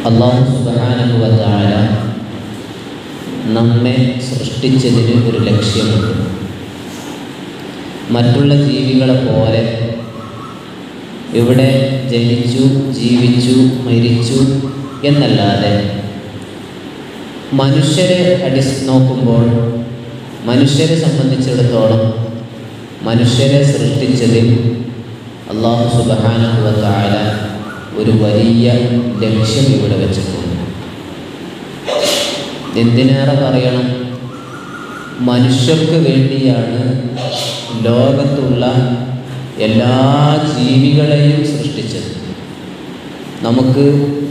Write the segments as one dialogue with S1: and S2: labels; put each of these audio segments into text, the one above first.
S1: അള്ളാഹു സുബാനുവതാര നമ്മെ സൃഷ്ടിച്ചതിന് ഒരു ലക്ഷ്യമുണ്ട് മറ്റുള്ള ജീവികളെ പോലെ ഇവിടെ ജനിച്ചു ജീവിച്ചു മരിച്ചു എന്നല്ലാതെ മനുഷ്യരെ അടി നോക്കുമ്പോൾ മനുഷ്യരെ സംബന്ധിച്ചിടത്തോളം മനുഷ്യരെ സൃഷ്ടിച്ചതിൽ അള്ളാഹു സുബാനുവതാര ഒരു വലിയ ലക്ഷ്യം ഇവിടെ വെച്ചിട്ടുണ്ട് എന്തിനേറെ പറയണം മനുഷ്യർക്ക് വേണ്ടിയാണ് ലോകത്തുള്ള എല്ലാ ജീവികളെയും സൃഷ്ടിച്ചത് നമുക്ക്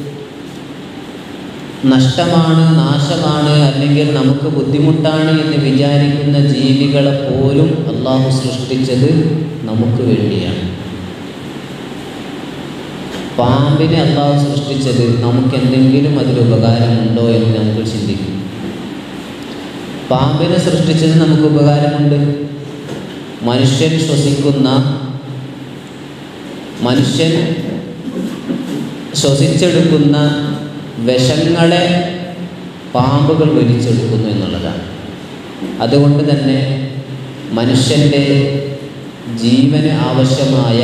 S1: നഷ്ടമാണ് നാശമാണ് അല്ലെങ്കിൽ നമുക്ക് ബുദ്ധിമുട്ടാണ് എന്ന് വിചാരിക്കുന്ന ജീവികളെ പോലും അള്ളാഹു സൃഷ്ടിച്ചത് നമുക്ക് വേണ്ടിയാണ് പാമ്പിനെ അള്ളാഹു സൃഷ്ടിച്ചത് നമുക്ക് എന്തെങ്കിലും അതിൽ ഉപകാരമുണ്ടോ എന്ന് നമുക്ക് ചിന്തിക്കും പാമ്പിനെ സൃഷ്ടിച്ചത് നമുക്ക് ഉപകാരമുണ്ട് മനുഷ്യൻ ശ്വസിക്കുന്ന മനുഷ്യൻ ശ്വസിച്ചെടുക്കുന്ന വിഷങ്ങളെ പാമ്പുകൾ വലിച്ചെടുക്കുന്നു എന്നുള്ളതാണ് അതുകൊണ്ട് തന്നെ മനുഷ്യൻ്റെ ജീവന് ആവശ്യമായ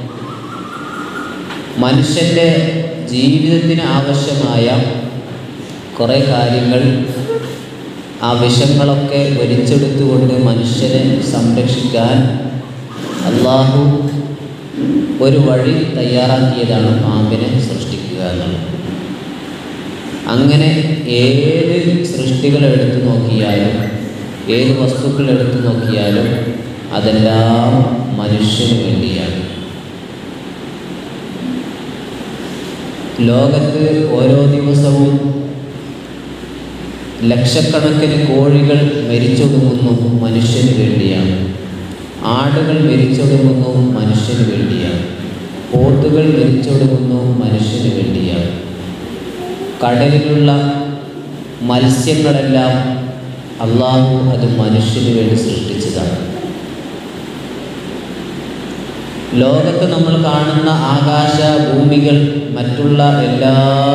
S1: മനുഷ്യൻ്റെ ജീവിതത്തിന് ആവശ്യമായ കുറേ കാര്യങ്ങൾ ആ വിഷങ്ങളൊക്കെ വലിച്ചെടുത്തുകൊണ്ട് മനുഷ്യനെ സംരക്ഷിക്കാൻ അള്ളാഹു ഒരു വഴി തയ്യാറാക്കിയതാണ് പാമ്പിനെ സൃഷ്ടിക്കുക എന്നുള്ളത് അങ്ങനെ ഏത് സൃഷ്ടികൾ എടുത്തു നോക്കിയാലും ഏത് വസ്തുക്കൾ എടുത്തു നോക്കിയാലും അതെല്ലാം മനുഷ്യന് വേണ്ടിയാണ് ലോകത്ത് ഓരോ ദിവസവും ലക്ഷക്കണക്കിന് കോഴികൾ മരിച്ചൊടുങ്ങുന്നു മനുഷ്യന് വേണ്ടിയാണ് ആടുകൾ മരിച്ചൊടുങ്ങുന്നു മനുഷ്യന് വേണ്ടിയാണ് പോത്തുകൾ മരിച്ചൊടുങ്ങുന്നു മനുഷ്യന് വേണ്ടിയാണ് കടലിലുള്ള മത്സ്യങ്ങളെല്ലാം അള്ളാഹു അത് മനുഷ്യന് വേണ്ടി സൃഷ്ടിച്ചതാണ് ലോകത്ത് നമ്മൾ കാണുന്ന ആകാശ ഭൂമികൾ മറ്റുള്ള എല്ലാ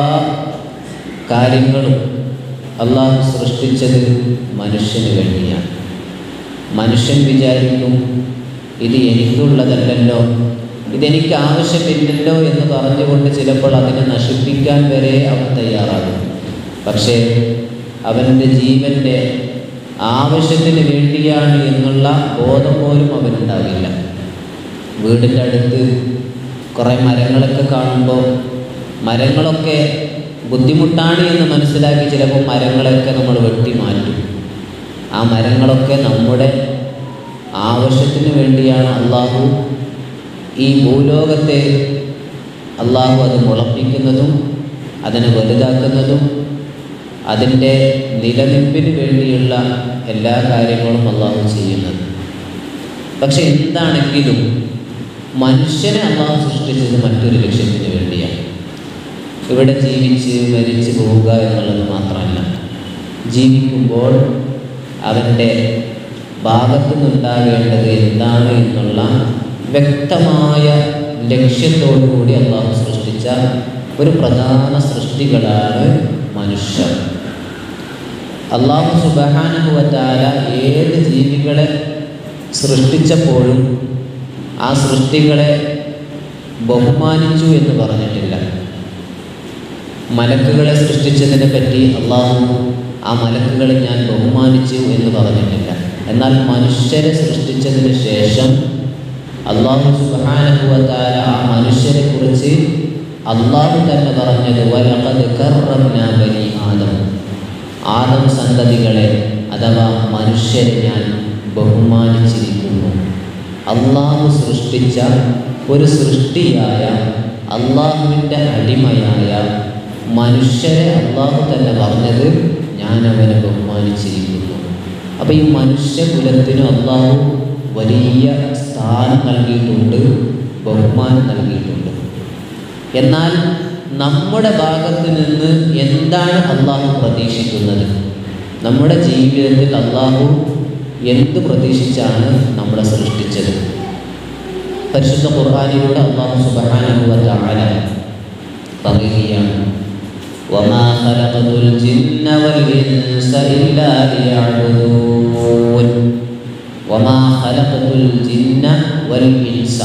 S1: കാര്യങ്ങളും അള്ളാഹു സൃഷ്ടിച്ചത് മനുഷ്യന് വേണ്ടിയാണ് മനുഷ്യൻ വിചാരിക്കും ഇത് എനിക്കുള്ളതല്ലല്ലോ ഇതെനിക്ക് ആവശ്യമില്ലല്ലോ എന്ന് പറഞ്ഞുകൊണ്ട് ചിലപ്പോൾ അതിനെ നശിപ്പിക്കാൻ വരെ അവൻ തയ്യാറാകും പക്ഷേ അവൻ്റെ ജീവൻ്റെ ആവശ്യത്തിന് വേണ്ടിയാണ് എന്നുള്ള ബോധം പോലും അവനുണ്ടാകില്ല വീടിൻ്റെ അടുത്ത് കുറേ മരങ്ങളൊക്കെ കാണുമ്പോൾ മരങ്ങളൊക്കെ ബുദ്ധിമുട്ടാണ് എന്ന് മനസ്സിലാക്കി ചിലപ്പോൾ മരങ്ങളൊക്കെ നമ്മൾ വെട്ടി മാറ്റും ആ മരങ്ങളൊക്കെ നമ്മുടെ ആവശ്യത്തിന് വേണ്ടിയാണ് അള്ളാഹു ഈ ഭൂലോകത്തെ അള്ളാഹു അത് മുളപ്പിക്കുന്നതും അതിനെ വലുതാക്കുന്നതും അതിൻ്റെ നിലനിൽപ്പിന് വേണ്ടിയുള്ള എല്ലാ കാര്യങ്ങളും അള്ളാഹു ചെയ്യുന്നത് പക്ഷെ എന്താണെങ്കിലും മനുഷ്യനെ അള്ളാഹു സൃഷ്ടിച്ചത് മറ്റൊരു ലക്ഷ്യത്തിന് വേണ്ടിയാണ് ഇവിടെ ജീവിച്ച് മരിച്ചു പോവുക എന്നുള്ളത് മാത്രമല്ല ജീവിക്കുമ്പോൾ അവൻ്റെ ഭാഗത്തു നിന്നുണ്ടാകേണ്ടത് എന്താണ് എന്നുള്ള വ്യക്തമായ ലക്ഷ്യത്തോടു കൂടി അള്ളാഹു സൃഷ്ടിച്ച ഒരു പ്രധാന സൃഷ്ടികളാണ് മനുഷ്യർ അള്ളാഹു സുബഹാനുഭവത്താല ഏത് ജീവികളെ സൃഷ്ടിച്ചപ്പോഴും ആ സൃഷ്ടികളെ ബഹുമാനിച്ചു എന്ന് പറഞ്ഞിട്ടില്ല മലക്കുകളെ സൃഷ്ടിച്ചതിനെ പറ്റി അള്ളാഹു ആ മലക്കുകളെ ഞാൻ ബഹുമാനിച്ചു എന്ന് പറഞ്ഞിട്ടില്ല എന്നാൽ മനുഷ്യരെ സൃഷ്ടിച്ചതിന് ശേഷം അള്ളാഹു സുബാനുഭവത്താല ആ മനുഷ്യരെ കുറിച്ച് അള്ളാഹു തന്നെ പറഞ്ഞത് വലഖദ് കർറംനാ ബനി ആദം ആദം സന്തതികളെ അഥവാ മനുഷ്യരെ ഞാൻ ബഹുമാനിച്ചിരിക്കുന്നു അള്ളാഹു സൃഷ്ടിച്ച ഒരു സൃഷ്ടിയായ അള്ളാഹുവിൻ്റെ അടിമയായ മനുഷ്യരെ അള്ളാഹു തന്നെ പറഞ്ഞത് ഞാൻ അവനെ ബഹുമാനിച്ചിരിക്കുന്നു അപ്പോൾ ഈ മനുഷ്യകുലത്തിന് അള്ളാഹു വലിയ സ്ഥാനം നൽകിയിട്ടുണ്ട് ബഹുമാനം നൽകിയിട്ടുണ്ട് എന്നാൽ നമ്മുടെ ഭാഗത്ത് നിന്ന് എന്താണ് അള്ളാഹു പ്രതീക്ഷിക്കുന്നത് നമ്മുടെ ജീവിതത്തിൽ അള്ളാഹു എന്ത് പ്രതീക്ഷിച്ചാണ് നമ്മളെ സൃഷ്ടിച്ചത് പരിശുദ്ധ ഖുർആാനിലൂടെ അള്ളാഹു സുബാനുഭവ പറയുകയാണ് وما خلقت الجن والإنس إلا ليعبدون وما خلقت الجن والإنس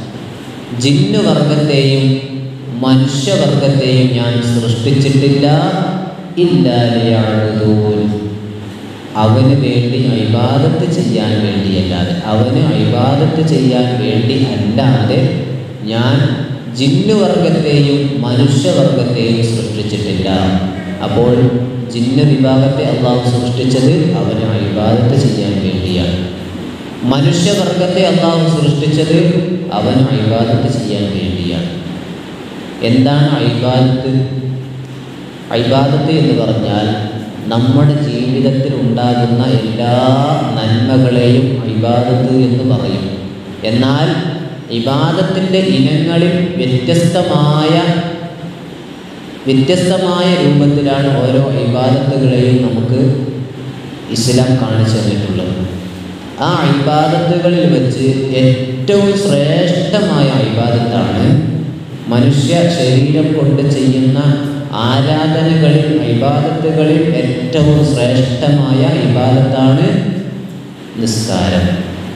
S1: ജിന്നുവർഗത്തെയും മനുഷ്യവർഗത്തെയും ഞാൻ സൃഷ്ടിച്ചിട്ടില്ല ഇല്ലാതെയാഴുതൂൻ അവന് വേണ്ടി അഭിവാദത്ത് ചെയ്യാൻ വേണ്ടിയല്ലാതെ അവന് അഭിവാദത്ത് ചെയ്യാൻ വേണ്ടി അല്ലാതെ ഞാൻ ജിന്നുവർഗത്തെയും മനുഷ്യവർഗത്തെയും സൃഷ്ടിച്ചിട്ടില്ല അപ്പോൾ ജിന്ന് വിഭാഗത്തെ അള്ളാഹു സൃഷ്ടിച്ചത് അവന് അഭിവാദത്ത് ചെയ്യാൻ വേണ്ടിയാണ് മനുഷ്യവർഗത്തെ അള്ളാഹു സൃഷ്ടിച്ചത് അവൻ അഭിവാദത്ത് ചെയ്യാൻ വേണ്ടിയാണ് എന്താണ് അഭിവാദത്ത് അഭിവാദത്ത് എന്ന് പറഞ്ഞാൽ നമ്മുടെ ജീവിതത്തിൽ ഉണ്ടാകുന്ന എല്ലാ നന്മകളെയും ഇബാദത്ത് എന്ന് പറയും എന്നാൽ ഇബാദത്തിൻ്റെ ഇനങ്ങളിൽ വ്യത്യസ്തമായ വ്യത്യസ്തമായ രൂപത്തിലാണ് ഓരോ ഇബാദത്തുകളെയും നമുക്ക് ഇസ്ലാം കാണിച്ചു തന്നിട്ടുള്ളത് ആ ഇബാദത്തുകളിൽ വെച്ച് ഏറ്റവും ശ്രേഷ്ഠമായ ഇബാദത്താണ് മനുഷ്യ ശരീരം കൊണ്ട് ചെയ്യുന്ന ആരാധനകളിൽ ഇബാദത്തുകളിൽ ഏറ്റവും ശ്രേഷ്ഠമായ ഇബാദത്താണ് നിസ്കാരം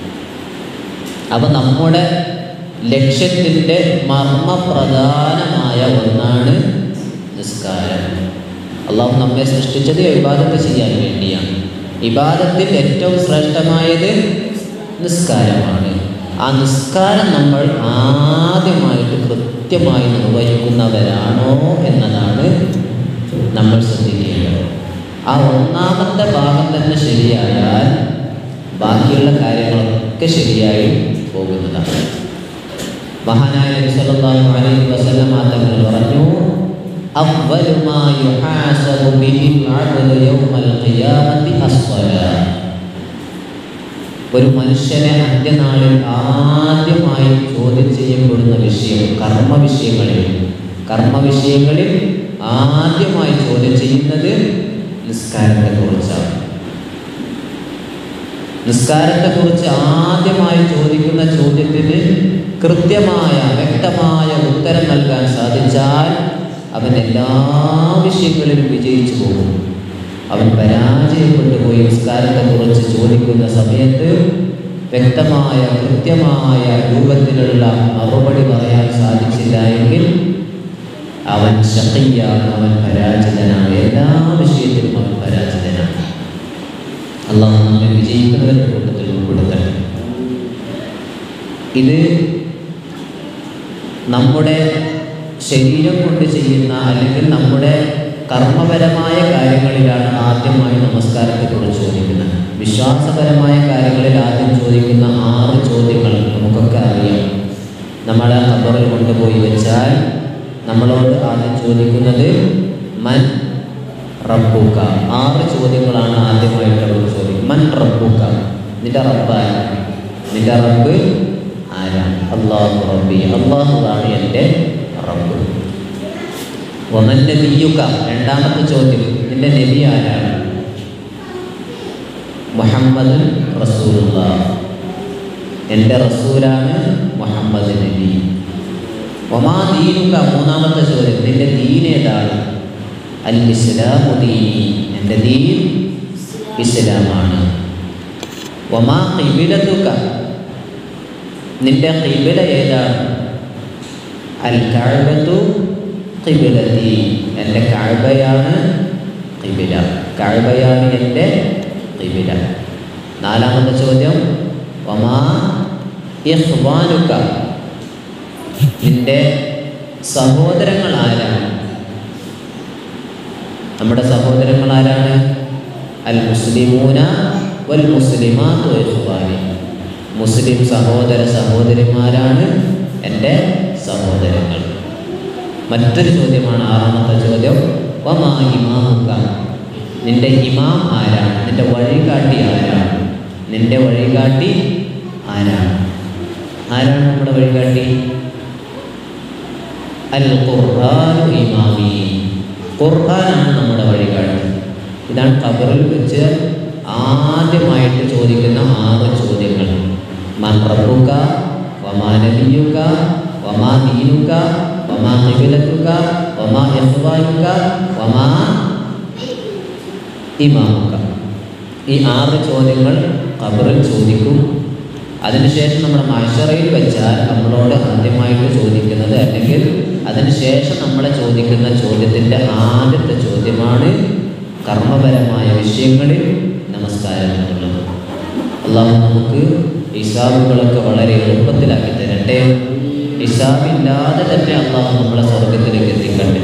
S1: അപ്പം നമ്മുടെ ലക്ഷ്യത്തിൻ്റെ മർമ്മപ്രധാനമായ ഒന്നാണ് നിസ്കാരം അള്ളാഹു നമ്മെ സൃഷ്ടിച്ചത് ഇബാദത്ത് ചെയ്യാൻ വേണ്ടിയാണ് ഇബാദത്തിൽ ഏറ്റവും ശ്രേഷ്ഠമായത് നിസ്കാരമാണ് ആ നിസ്കാരം നമ്മൾ ആദ്യമായിട്ട് കൃത്യമായി നിർവഹിക്കുന്നവരാണോ എന്നതാണ് നമ്മൾ ശ്രദ്ധിക്കേണ്ടത് ആ ഒന്നാമത്തെ ഭാഗം തന്നെ ശരിയായാൽ ബാക്കിയുള്ള കാര്യങ്ങളൊക്കെ ശരിയായി പോകുന്നതാണ് മഹാനായ നബി സല്ലല്ലാഹു അലൈഹി വസല്ലം തങ്ങൾ പറഞ്ഞു അവ്വലു മാ യുഹാസബു ബിഹിൽ അബ്ദു യൗമൽ ഖിയാമത്തി അസ്സലാ ഒരു മനുഷ്യനെ അന്ത്യനാളിൽ ആദ്യമായി ചോദ്യം ചെയ്യപ്പെടുന്ന വിഷയം കർമ്മ വിഷയങ്ങളിൽ കർമ്മ വിഷയങ്ങളിൽ ആദ്യമായി ചോദ്യം ചെയ്യുന്നത് നിസ്കാരത്തെ കുറിച്ചാണ് നിസ്കാരത്തെ കുറിച്ച് ആദ്യമായി ചോദിക്കുന്ന ചോദ്യത്തിന് കൃത്യമായ വ്യക്തമായ ഉത്തരം നൽകാൻ സാധിച്ചാൽ അവൻ എല്ലാ വിഷയങ്ങളിലും വിജയിച്ചു പോകും അവൻ പരാജയപ്പെട്ടു പോയി നിസ്കാരത്തെ കുറിച്ച് ചോദിക്കുന്ന സമയത്ത് വ്യക്തമായ കൃത്യമായ രൂപത്തിലുള്ള മറുപടി പറയാൻ സാധിച്ചില്ല എങ്കിൽ അവൻ ശക്തിയാണ് അവൻ പരാജിതനാണ് എല്ലാ വിഷയത്തിലും അവൻ പരാജിതനാണ് അള്ളാഹു നമ്മെ വിജയിക്കുന്നവരുടെ കൂട്ടത്തിൽ ഉൾപ്പെടുത്തട്ടെ ഇത് നമ്മുടെ ശരീരം കൊണ്ട് ചെയ്യുന്ന അല്ലെങ്കിൽ നമ്മുടെ കർമ്മപരമായ കാര്യങ്ങളിലാണ് ആദ്യമായി നമസ്കാരത്തെക്കുറിച്ച് ചോദിക്കുന്നത് വിശ്വാസപരമായ കാര്യങ്ങളിൽ ആദ്യം ചോദിക്കുന്ന ആറ് ചോദ്യങ്ങൾ നമുക്കൊക്കെ അറിയാം നമ്മളെ ഖബറിൽ കൊണ്ടുപോയി വെച്ചാൽ നമ്മളോട് ആദ്യം ചോദിക്കുന്നത് മൻ റബ്ബുക്ക ആറ് ചോദ്യങ്ങളാണ് ആദ്യമായിട്ട് അവർ ചോദിക്കും മൻ റബ്ബുക്ക നിന്റെ റബ്ബായ നിന്റെ റബ്ബ് ആരാണ് അള്ളാഹു റബ്ബി അള്ളാഹുവാണ് എൻ്റെ റബ്ബ് ഒമൻ നബിയുക രണ്ടാമത്തെ ചോദ്യം നിന്റെ നബി ആരാണ് മുഹമ്മദ് റസൂലുള്ള എൻ്റെ റസൂലാണ് മുഹമ്മദ് നബി ഒമാ ദീനുക മൂന്നാമത്തെ ചോദ്യം നിന്റെ ദീൻ ഏതാണ് അൽ ഇസ്ലാമു ദീനി എൻ്റെ ദീൻ ഇസ്ലാമാണ് ഒമാ ഖിബിലതുക നിന്റെ ഖിബില ഏതാണ് അൽ കഅബത്തു ഖിബിലതി എൻ്റെ കഅബയാണ് ഖിബില കഅബയാണ് എൻ്റെ ഖിബില നാലാമത്തെ ചോദ്യം ഒമാ ഇഖ്വാനുക നിന്റെ സഹോദരങ്ങൾ ആരാണ് നമ്മുടെ സഹോദരങ്ങൾ ആരാണ് അൽ മുസ്ലിമൂന വൽ മുസ്ലിമാത്തു ഇഖ്വാനി മുസ്ലിം സഹോദര സഹോദരിമാരാണ് എൻ്റെ സഹോദരങ്ങൾ മറ്റൊരു ചോദ്യമാണ് ആറാമത്തെ ചോദ്യം വമാ ഇമാമുക്ക നിന്റെ ഇമാം ആരാണ് നിന്റെ വഴികാട്ടി ആരാണ് നിന്റെ വഴികാട്ടി ആരാണ് ആരാണ് നമ്മുടെ വഴികാട്ടി അൽ ഖുർആാനു ഇമാമി ഖുർആനാണ് നമ്മുടെ വഴികാട്ടി ഇതാണ് ഖബറിൽ വെച്ച് ആദ്യമായിട്ട് ചോദിക്കുന്ന ആറ് ചോദ്യങ്ങൾ മൻ റബ്ബുക വമാ നബിയുക വമാ ദീനുക വമാ ഖിബലത്തുക വമാ യഹ്വാനുക വമാ ഇമാമുക ഈ ആറ് ചോദ്യങ്ങൾ ഖബറിൽ ചോദിക്കും അതിനുശേഷം നമ്മുടെ മാഷറയിൽ വെച്ചാൽ നമ്മളോട് ആദ്യമായിട്ട് ചോദിക്കുന്നത് അല്ലെങ്കിൽ അതിനുശേഷം നമ്മളെ ചോദിക്കുന്ന ചോദ്യത്തിൻ്റെ ആദ്യത്തെ ചോദ്യമാണ് കർമ്മപരമായ വിഷയങ്ങളിൽ നമസ്കാരം എന്നുള്ളത് അള്ളാഹു നമുക്ക് ഹിസാബുകളൊക്കെ വളരെ എളുപ്പത്തിലാക്കി തരട്ടെ ഹിസാബില്ലാതെ തന്നെ അള്ളാഹു നമ്മളെ സ്വർഗത്തിലേക്ക് എത്തിക്കട്ടെ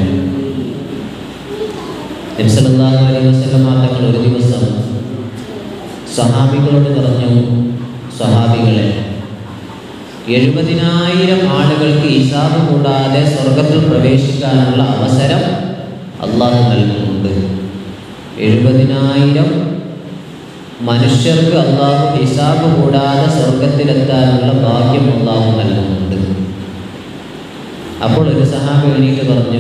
S1: നബ്സല്ലാഹു അലൈഹി വസല്ലം തങ്ങൾ ഒരു ദിവസം സഹാബികളോട് പറഞ്ഞു സഹാബികളെ എഴുപതിനായിരം ആളുകൾക്ക് ഹിസാബ് കൂടാതെ സ്വർഗത്തിൽ പ്രവേശിക്കാനുള്ള അവസരം അള്ളാഹു നൽകുന്നുണ്ട് എഴുപതിനായിരം മനുഷ്യർക്ക് അള്ളാഹു ഹിസാബ് കൂടാതെ സ്വർഗത്തിലെത്താനുള്ള ഭാഗ്യം അള്ളാഹു നൽകുന്നുണ്ട് അപ്പോൾ ഒരു സഹാബി എണീറ്റ് പറഞ്ഞു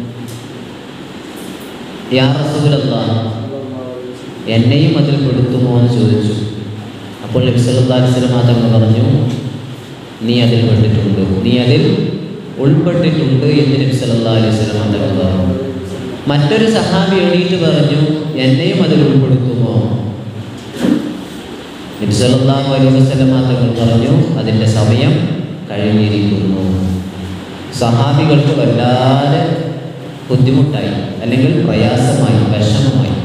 S1: യാ റസൂലല്ലാ എന്നെയും അതിൽ പെടുത്തുമോ എന്ന് ചോദിച്ചു അപ്പോൾ നബി സല്ലല്ലാഹു അലൈഹി വസല്ലം തങ്ങൾ പറഞ്ഞു നീ അതിൽ പെട്ടിട്ടുണ്ട് നീ അതിൽ ഉൾപ്പെട്ടിട്ടുണ്ട് എന്ന് നബി സല്ലല്ലാഹു അലൈഹി വസല്ലം തങ്ങൾ പറഞ്ഞു മറ്റൊരു സഹാബി എണീറ്റ് പറഞ്ഞു എന്നെയും അതിൽ ഉൾപ്പെടുത്തുമോ നബി സല്ലല്ലാഹു അലൈഹി വസല്ലം തങ്ങൾ പറഞ്ഞു അതിൻ്റെ സമയം കഴിഞ്ഞിരിക്കുന്നു സഹാബികൾക്ക് വല്ലാതെ ബുദ്ധിമുട്ടായി അല്ലെങ്കിൽ പ്രയാസമായി വിഷമമായി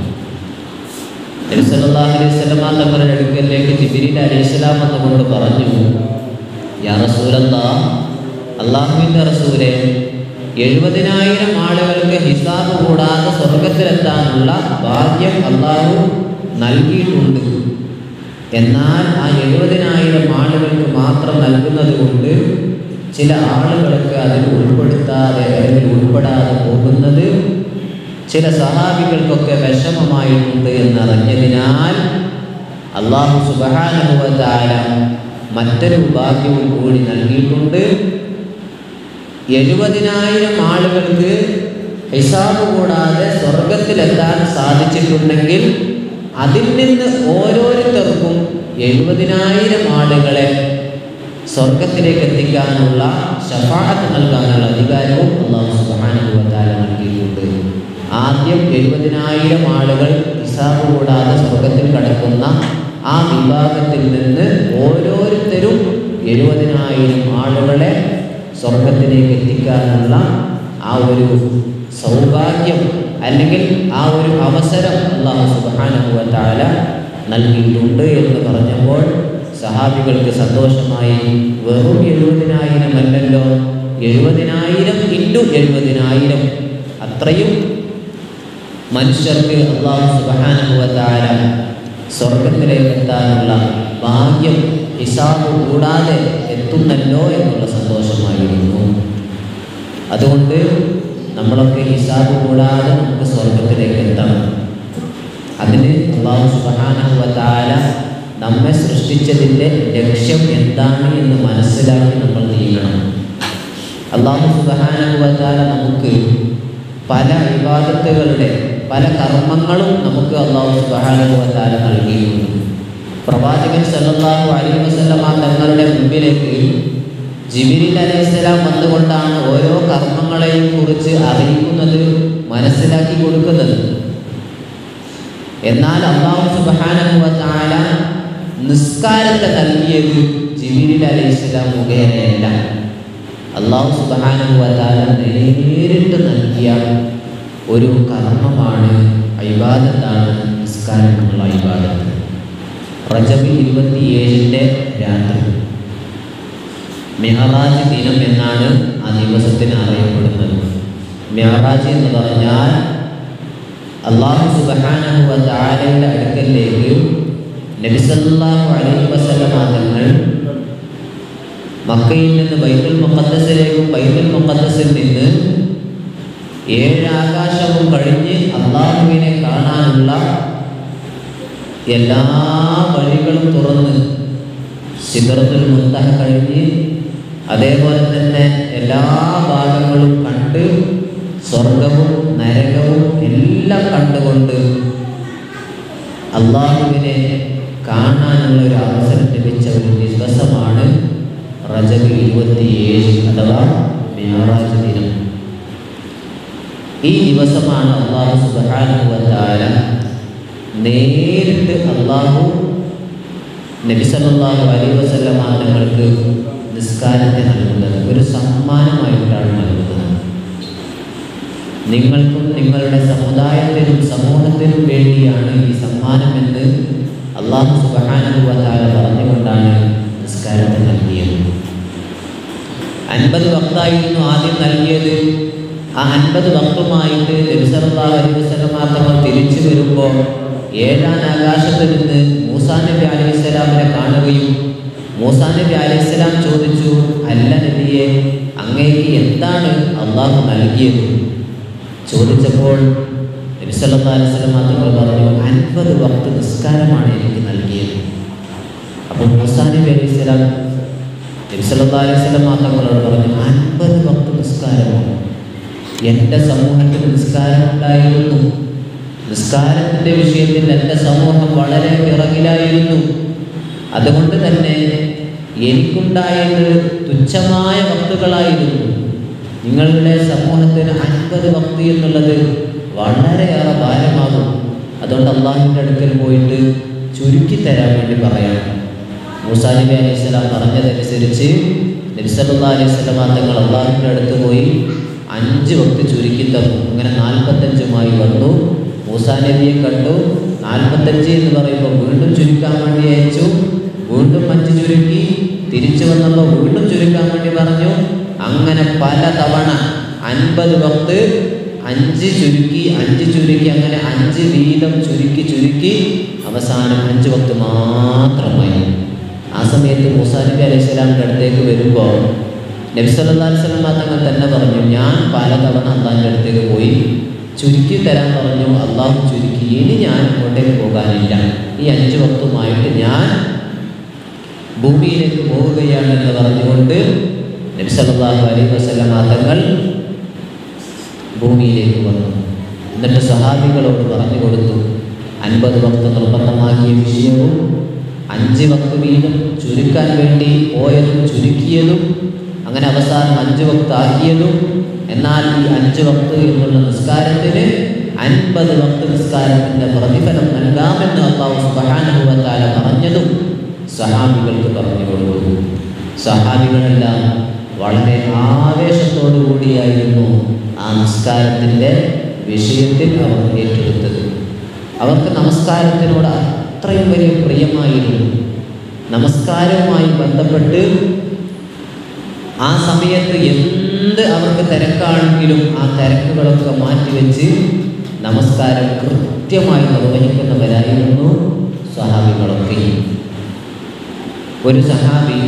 S1: നബി സല്ലല്ലാഹു അലൈഹി വസല്ലം തങ്ങളുടെ അടുക്കലേക്ക് ജിബ്രീൽ അലൈഹിസ്സലാം വന്നുകൊണ്ട് പറഞ്ഞു യാ റസൂലല്ലാ അള്ളാഹുവിൻ്റെ റസൂലെ എഴുപതിനായിരം ആളുകൾക്ക് ഹിസാബ് കൂടാതെ സ്വർഗത്തിലെത്താനുള്ള ഭാഗ്യം അള്ളാഹു നൽകിയിട്ടുണ്ട് എന്നാൽ ആ എഴുപതിനായിരം ആളുകൾക്ക് മാത്രം നൽകുന്നത് കൊണ്ട് ചില ആളുകൾക്ക് അതിൽ ഉൾപ്പെടുത്താതെ അല്ലെങ്കിൽ ഉൾപ്പെടാതെ പോകുന്നത് ചില സഹാബികൾക്കൊക്കെ വിഷമമായിട്ടുണ്ട് എന്നറിഞ്ഞതിനാൽ അള്ളാഹു സുബാനുഭവത്താല മറ്റൊരു ഭാഗ്യവും കൂടി നൽകിയിട്ടുണ്ട് എഴുപതിനായിരം ആളുകൾക്ക് ഹിസാബ് കൂടാതെ സ്വർഗത്തിലെത്താൻ സാധിച്ചിട്ടുണ്ടെങ്കിൽ അതിൽ നിന്ന് ഓരോരുത്തർക്കും എഴുപതിനായിരം ആളുകളെ സ്വർഗത്തിലേക്ക് എത്തിക്കാനുള്ള ഷഫാഅത്ത് നൽകാനുള്ള അധികാരവും അള്ളാഹു സുബാനുഭവത്താല നൽകിയിട്ടുണ്ട് ആദ്യം എഴുപതിനായിരം ആളുകൾ ഹിസാബ് കൂടാതെ സ്വർഗത്തിൽ കടക്കുന്ന ആ വിഭാഗത്തിൽ നിന്ന് ഓരോരുത്തരും എഴുപതിനായിരം ആളുകളെ സ്വർഗത്തിലേക്ക് എത്തിക്കാനുള്ള ആ ഒരു സൗഭാഗ്യം അല്ലെങ്കിൽ ആ ഒരു അവസരം അള്ളാഹു സുബാനുഭവത്താല നൽകിയിട്ടുണ്ട് എന്ന് പറഞ്ഞപ്പോൾ സഹാബികൾക്ക് സന്തോഷമായി വെറും എഴുപതിനായിരം അല്ലല്ലോ എഴുപതിനായിരം ഇൻറ്റു എഴുപതിനായിരം അത്രയും മനുഷ്യർക്ക് അള്ളാഹു സുബാനുഭവത്താല സ്വർഗത്തിലേക്ക് എത്താനുള്ള ഭാഗ്യം ഹിസാബ് കൂടാതെ എത്തുന്നല്ലോ എന്നുള്ള സന്തോഷമായിരുന്നു അതുകൊണ്ട് നമ്മളൊക്കെ ഹിസാബ് കൂടാതെ നമുക്ക് സ്വർഗത്തിലേക്ക് എത്തണം അതിന് അള്ളാഹു സുബാനുഭവത്താല നമ്മെ സൃഷ്ടിച്ചതിൻ്റെ ലക്ഷ്യം എന്താണ് എന്ന് മനസ്സിലാക്കി നമ്മൾ നീങ്ങണം അള്ളാഹു സുബാനുഭവത്താല നമുക്ക് പല വിവാദത്തുകളുടെ പല കർമ്മങ്ങളും നമുക്ക് അള്ളാഹു സുബാനുഭവത്താല നൽകിയിട്ടുണ്ട് പ്രവാചകൻ സല്ലല്ലാഹു അലൈഹി വസല്ലമ തങ്ങളുടെ മുമ്പിലേക്ക് ജിബിരിൽ അലൈഹിസ്സലാം വന്നുകൊണ്ടാണ് ഓരോ കർമ്മങ്ങളെയും കുറിച്ച് അറിയിക്കുന്നത് മനസ്സിലാക്കി കൊടുക്കുന്നത് എന്നാൽ അള്ളാഹു സുബാനുഭവത്താല നിസ്കാരത്തെ നൽകിയത് ജിബിരിൽ അലൈഹിസ്സലാം മുഖേനയല്ല അള്ളാഹു സുബാനുഭവത്താല നേരിട്ട് നൽകിയ ഒരു കർമ്മമാണ് ഐബാദത്താണ് നിസ്കാരം എന്നുള്ള ഐബാദത്ത് റജബ് ഇരുപത്തിയേഴിൻ്റെ രാത്രി മെഹറാജ് ദിനം എന്നാണ് ആ ദിവസത്തിന് അറിയപ്പെടുന്നത് മെഹറാജ് എന്ന് പറഞ്ഞാൽ അള്ളാഹു സുബഹാനഹുവ താരയുടെ അടുക്കലേക്ക് നബിസല്ലാഹു അലൈഹി വസല്ലമ തങ്ങൾ മക്കയിൽ നിന്ന് ബൈത്തുൽ മുഖദ്ദസിലേക്കും ബൈത്തുൽ മുഖദ്ദസിൽ നിന്ന് ഏഴ് ആകാശവും കഴിഞ്ഞ് അള്ളാഹുവിനെ കാണാനുള്ള എല്ലാ വഴികളും തുറന്ന് സിദറത്തുൽ മുന്തഹ കഴിഞ്ഞ് അതേപോലെ തന്നെ എല്ലാ ഭാഗങ്ങളും കണ്ട് സ്വർഗവും നരകവും എല്ലാം കണ്ടുകൊണ്ട് അള്ളാഹുവിനെ കാണാനുള്ള ഒരു അവസരം ലഭിച്ച ഒരു ദിവസമാണ് റജബ് ഇരുപത്തിയേഴ് അഥവാ മേറാജ് ദിനം ഈ ദിവസമാണ് അള്ളാഹു സുബാനുവതാര നേരിട്ട് അള്ളാഹു നബി സല്ലല്ലാഹു അലൈഹി വസല്ലമ തങ്ങൾക്ക് നിസ്കാരത്തെ നൽകുന്നത് ഒരു സമ്മാനമായിട്ടാണ് നൽകുന്നത് നിങ്ങൾക്കും നിങ്ങളുടെ സമുദായത്തിനും സമൂഹത്തിനും വേണ്ടിയാണ് ഈ സമ്മാനമെന്ന് അള്ളാഹു സുബാനുവതാര പറഞ്ഞുകൊണ്ടാണ് നിസ്കാരത്തെ നൽകിയത് അൻപത് വക്തായിരുന്നു ആദ്യം നൽകിയത് ആ അൻപത് വക്തുമായിട്ട് നബിസല്ലാഹു അലൈഹി വസല്ലമ തങ്ങൾ തിരിച്ചു വരുമ്പോൾ ഏഴാം ആകാശത്ത് നിന്ന് മൂസാ നബി അലൈഹി സ്വലാമിനെ കാണുകയും മൂസാ നബി അലൈഹി സ്വലാം ചോദിച്ചു അല്ല നബിയെ അങ്ങേക്ക് എന്താണ് അള്ളാഹു നൽകിയത് ചോദിച്ചപ്പോൾ നബി സല്ലല്ലാഹു അലൈഹി വസല്ലമ തങ്ങൾ പറഞ്ഞു അൻപത് വക്ത് നിസ്കാരമാണ് എനിക്ക് നൽകിയത് അപ്പോൾ മൂസാ നബി അലൈഹി സ്വലാം നബി സല്ലല്ലാഹു അലൈഹി വസല്ലമ തങ്ങളോട് പറഞ്ഞു അൻപത് വക്ത് നിസ്കാരമോ എൻ്റെ സമൂഹത്തിൽ നിസ്കാരം ഉണ്ടായിരുന്നു നിസ്കാരത്തിൻ്റെ വിഷയത്തിൽ എൻ്റെ സമൂഹം വളരെ പിറകിലായിരുന്നു അതുകൊണ്ട് തന്നെ എനിക്കുണ്ടായത് തുച്ഛമായ വക്തുകളായിരുന്നു നിങ്ങളുടെ സമൂഹത്തിന് അൻപത് വക്തി എന്നുള്ളത് വളരെയേറെ ഭാരമാകും അതുകൊണ്ട് അള്ളാഹുവിൻ്റെ അടുക്കൽ പോയിട്ട് ചുരുക്കി തരാൻ വേണ്ടി പറയണം മൂസാ നബി അലൈഹി സ്വലാം പറഞ്ഞതനുസരിച്ച് നബി സല്ലല്ലാഹു അലൈഹി സ്വലമ തങ്ങൾ അള്ളാഹുവിൻ്റെ അടുത്ത് പോയി അഞ്ച് വക്ത് ചുരുക്കി തന്നു അങ്ങനെ നാൽപ്പത്തഞ്ചുമായി വന്നു മൂസാ നബിയെ കണ്ടു നാൽപ്പത്തഞ്ച് എന്ന് പറയുമ്പോൾ വീണ്ടും ചുരുക്കാൻ വേണ്ടി അയച്ചു വീണ്ടും അഞ്ച് ചുരുക്കി തിരിച്ചു വന്നപ്പോൾ വീണ്ടും ചുരുക്കാൻ വേണ്ടി പറഞ്ഞു അങ്ങനെ പല തവണ അൻപത് വക്ത് അഞ്ച് ചുരുക്കി അഞ്ച് ചുരുക്കി അങ്ങനെ അഞ്ച് വീതം ചുരുക്കി ചുരുക്കി അവസാനം അഞ്ച് വക്ത് മാത്രമായി ആ സമയത്ത് മൂസാ നബി അലൈഹി സ്വലാമിൻ്റെ അടുത്തേക്ക് വരുമ്പോൾ നബി സല്ലല്ലാഹു അലൈഹി വസല്ലം തങ്ങൾ തന്നെ പറഞ്ഞു ഞാൻ പലതവണ അള്ളാഹിൻ്റെ അടുത്തേക്ക് പോയി ചുരുക്കി തരാൻ പറഞ്ഞു അള്ളാഹു ചുരുക്കി ഇനി ഞാൻ അങ്ങോട്ടേക്ക് പോകാനില്ല ഈ അഞ്ച് വക്തുമായിട്ട് ഞാൻ ഭൂമിയിലേക്ക് പോവുകയാണ് എന്ന് പറഞ്ഞുകൊണ്ട് നബി സല്ലല്ലാഹു അലൈഹി വസല്ലം തങ്ങൾ ഭൂമിയിലേക്ക് വന്നു എന്നിട്ട് സഹാബികളോട് പറഞ്ഞു കൊടുത്തു അൻപത് വക്ത് നിർബന്ധമാക്കിയ വിഷയവും അഞ്ച് വക്ത് വീതം ചുരുക്കാൻ വേണ്ടി പോയതും ചുരുക്കിയതും അങ്ങനെ അവസാനം അഞ്ച് വക്ത് ആക്കിയതും എന്നാൽ ഈ അഞ്ച് വക്ത് എന്നുള്ള നിസ്കാരത്തിന് അൻപത് വക്ത് നിസ്കാരത്തിൻ്റെ പ്രതിഫലം നൽകാമെന്ന് അള്ളാഹു സുബാനുഭവത്താല പറഞ്ഞതും സഹാബികൾക്ക് പറഞ്ഞു കൊടുത്തു സഹാബികളെല്ലാം വളരെ ആവേശത്തോടു കൂടിയായിരുന്നു ആ നിസ്കാരത്തിൻ്റെ വിഷയത്തിൽ അവർ ഏറ്റെടുത്തത് അവർക്ക് നമസ്കാരത്തിനോട് അത്രയും വലിയ പ്രിയമായിരുന്നു നമസ്കാരവുമായി ബന്ധപ്പെട്ട് ആ സമയത്ത് എന്ത് അവർക്ക് തിരക്കാണെങ്കിലും ആ തിരക്കുകളൊക്കെ മാറ്റിവെച്ച് നമസ്കാരം കൃത്യമായി നിർവഹിക്കുന്നവരായിരുന്നു സഹാബികളൊക്കെ ഒരു സഹാബി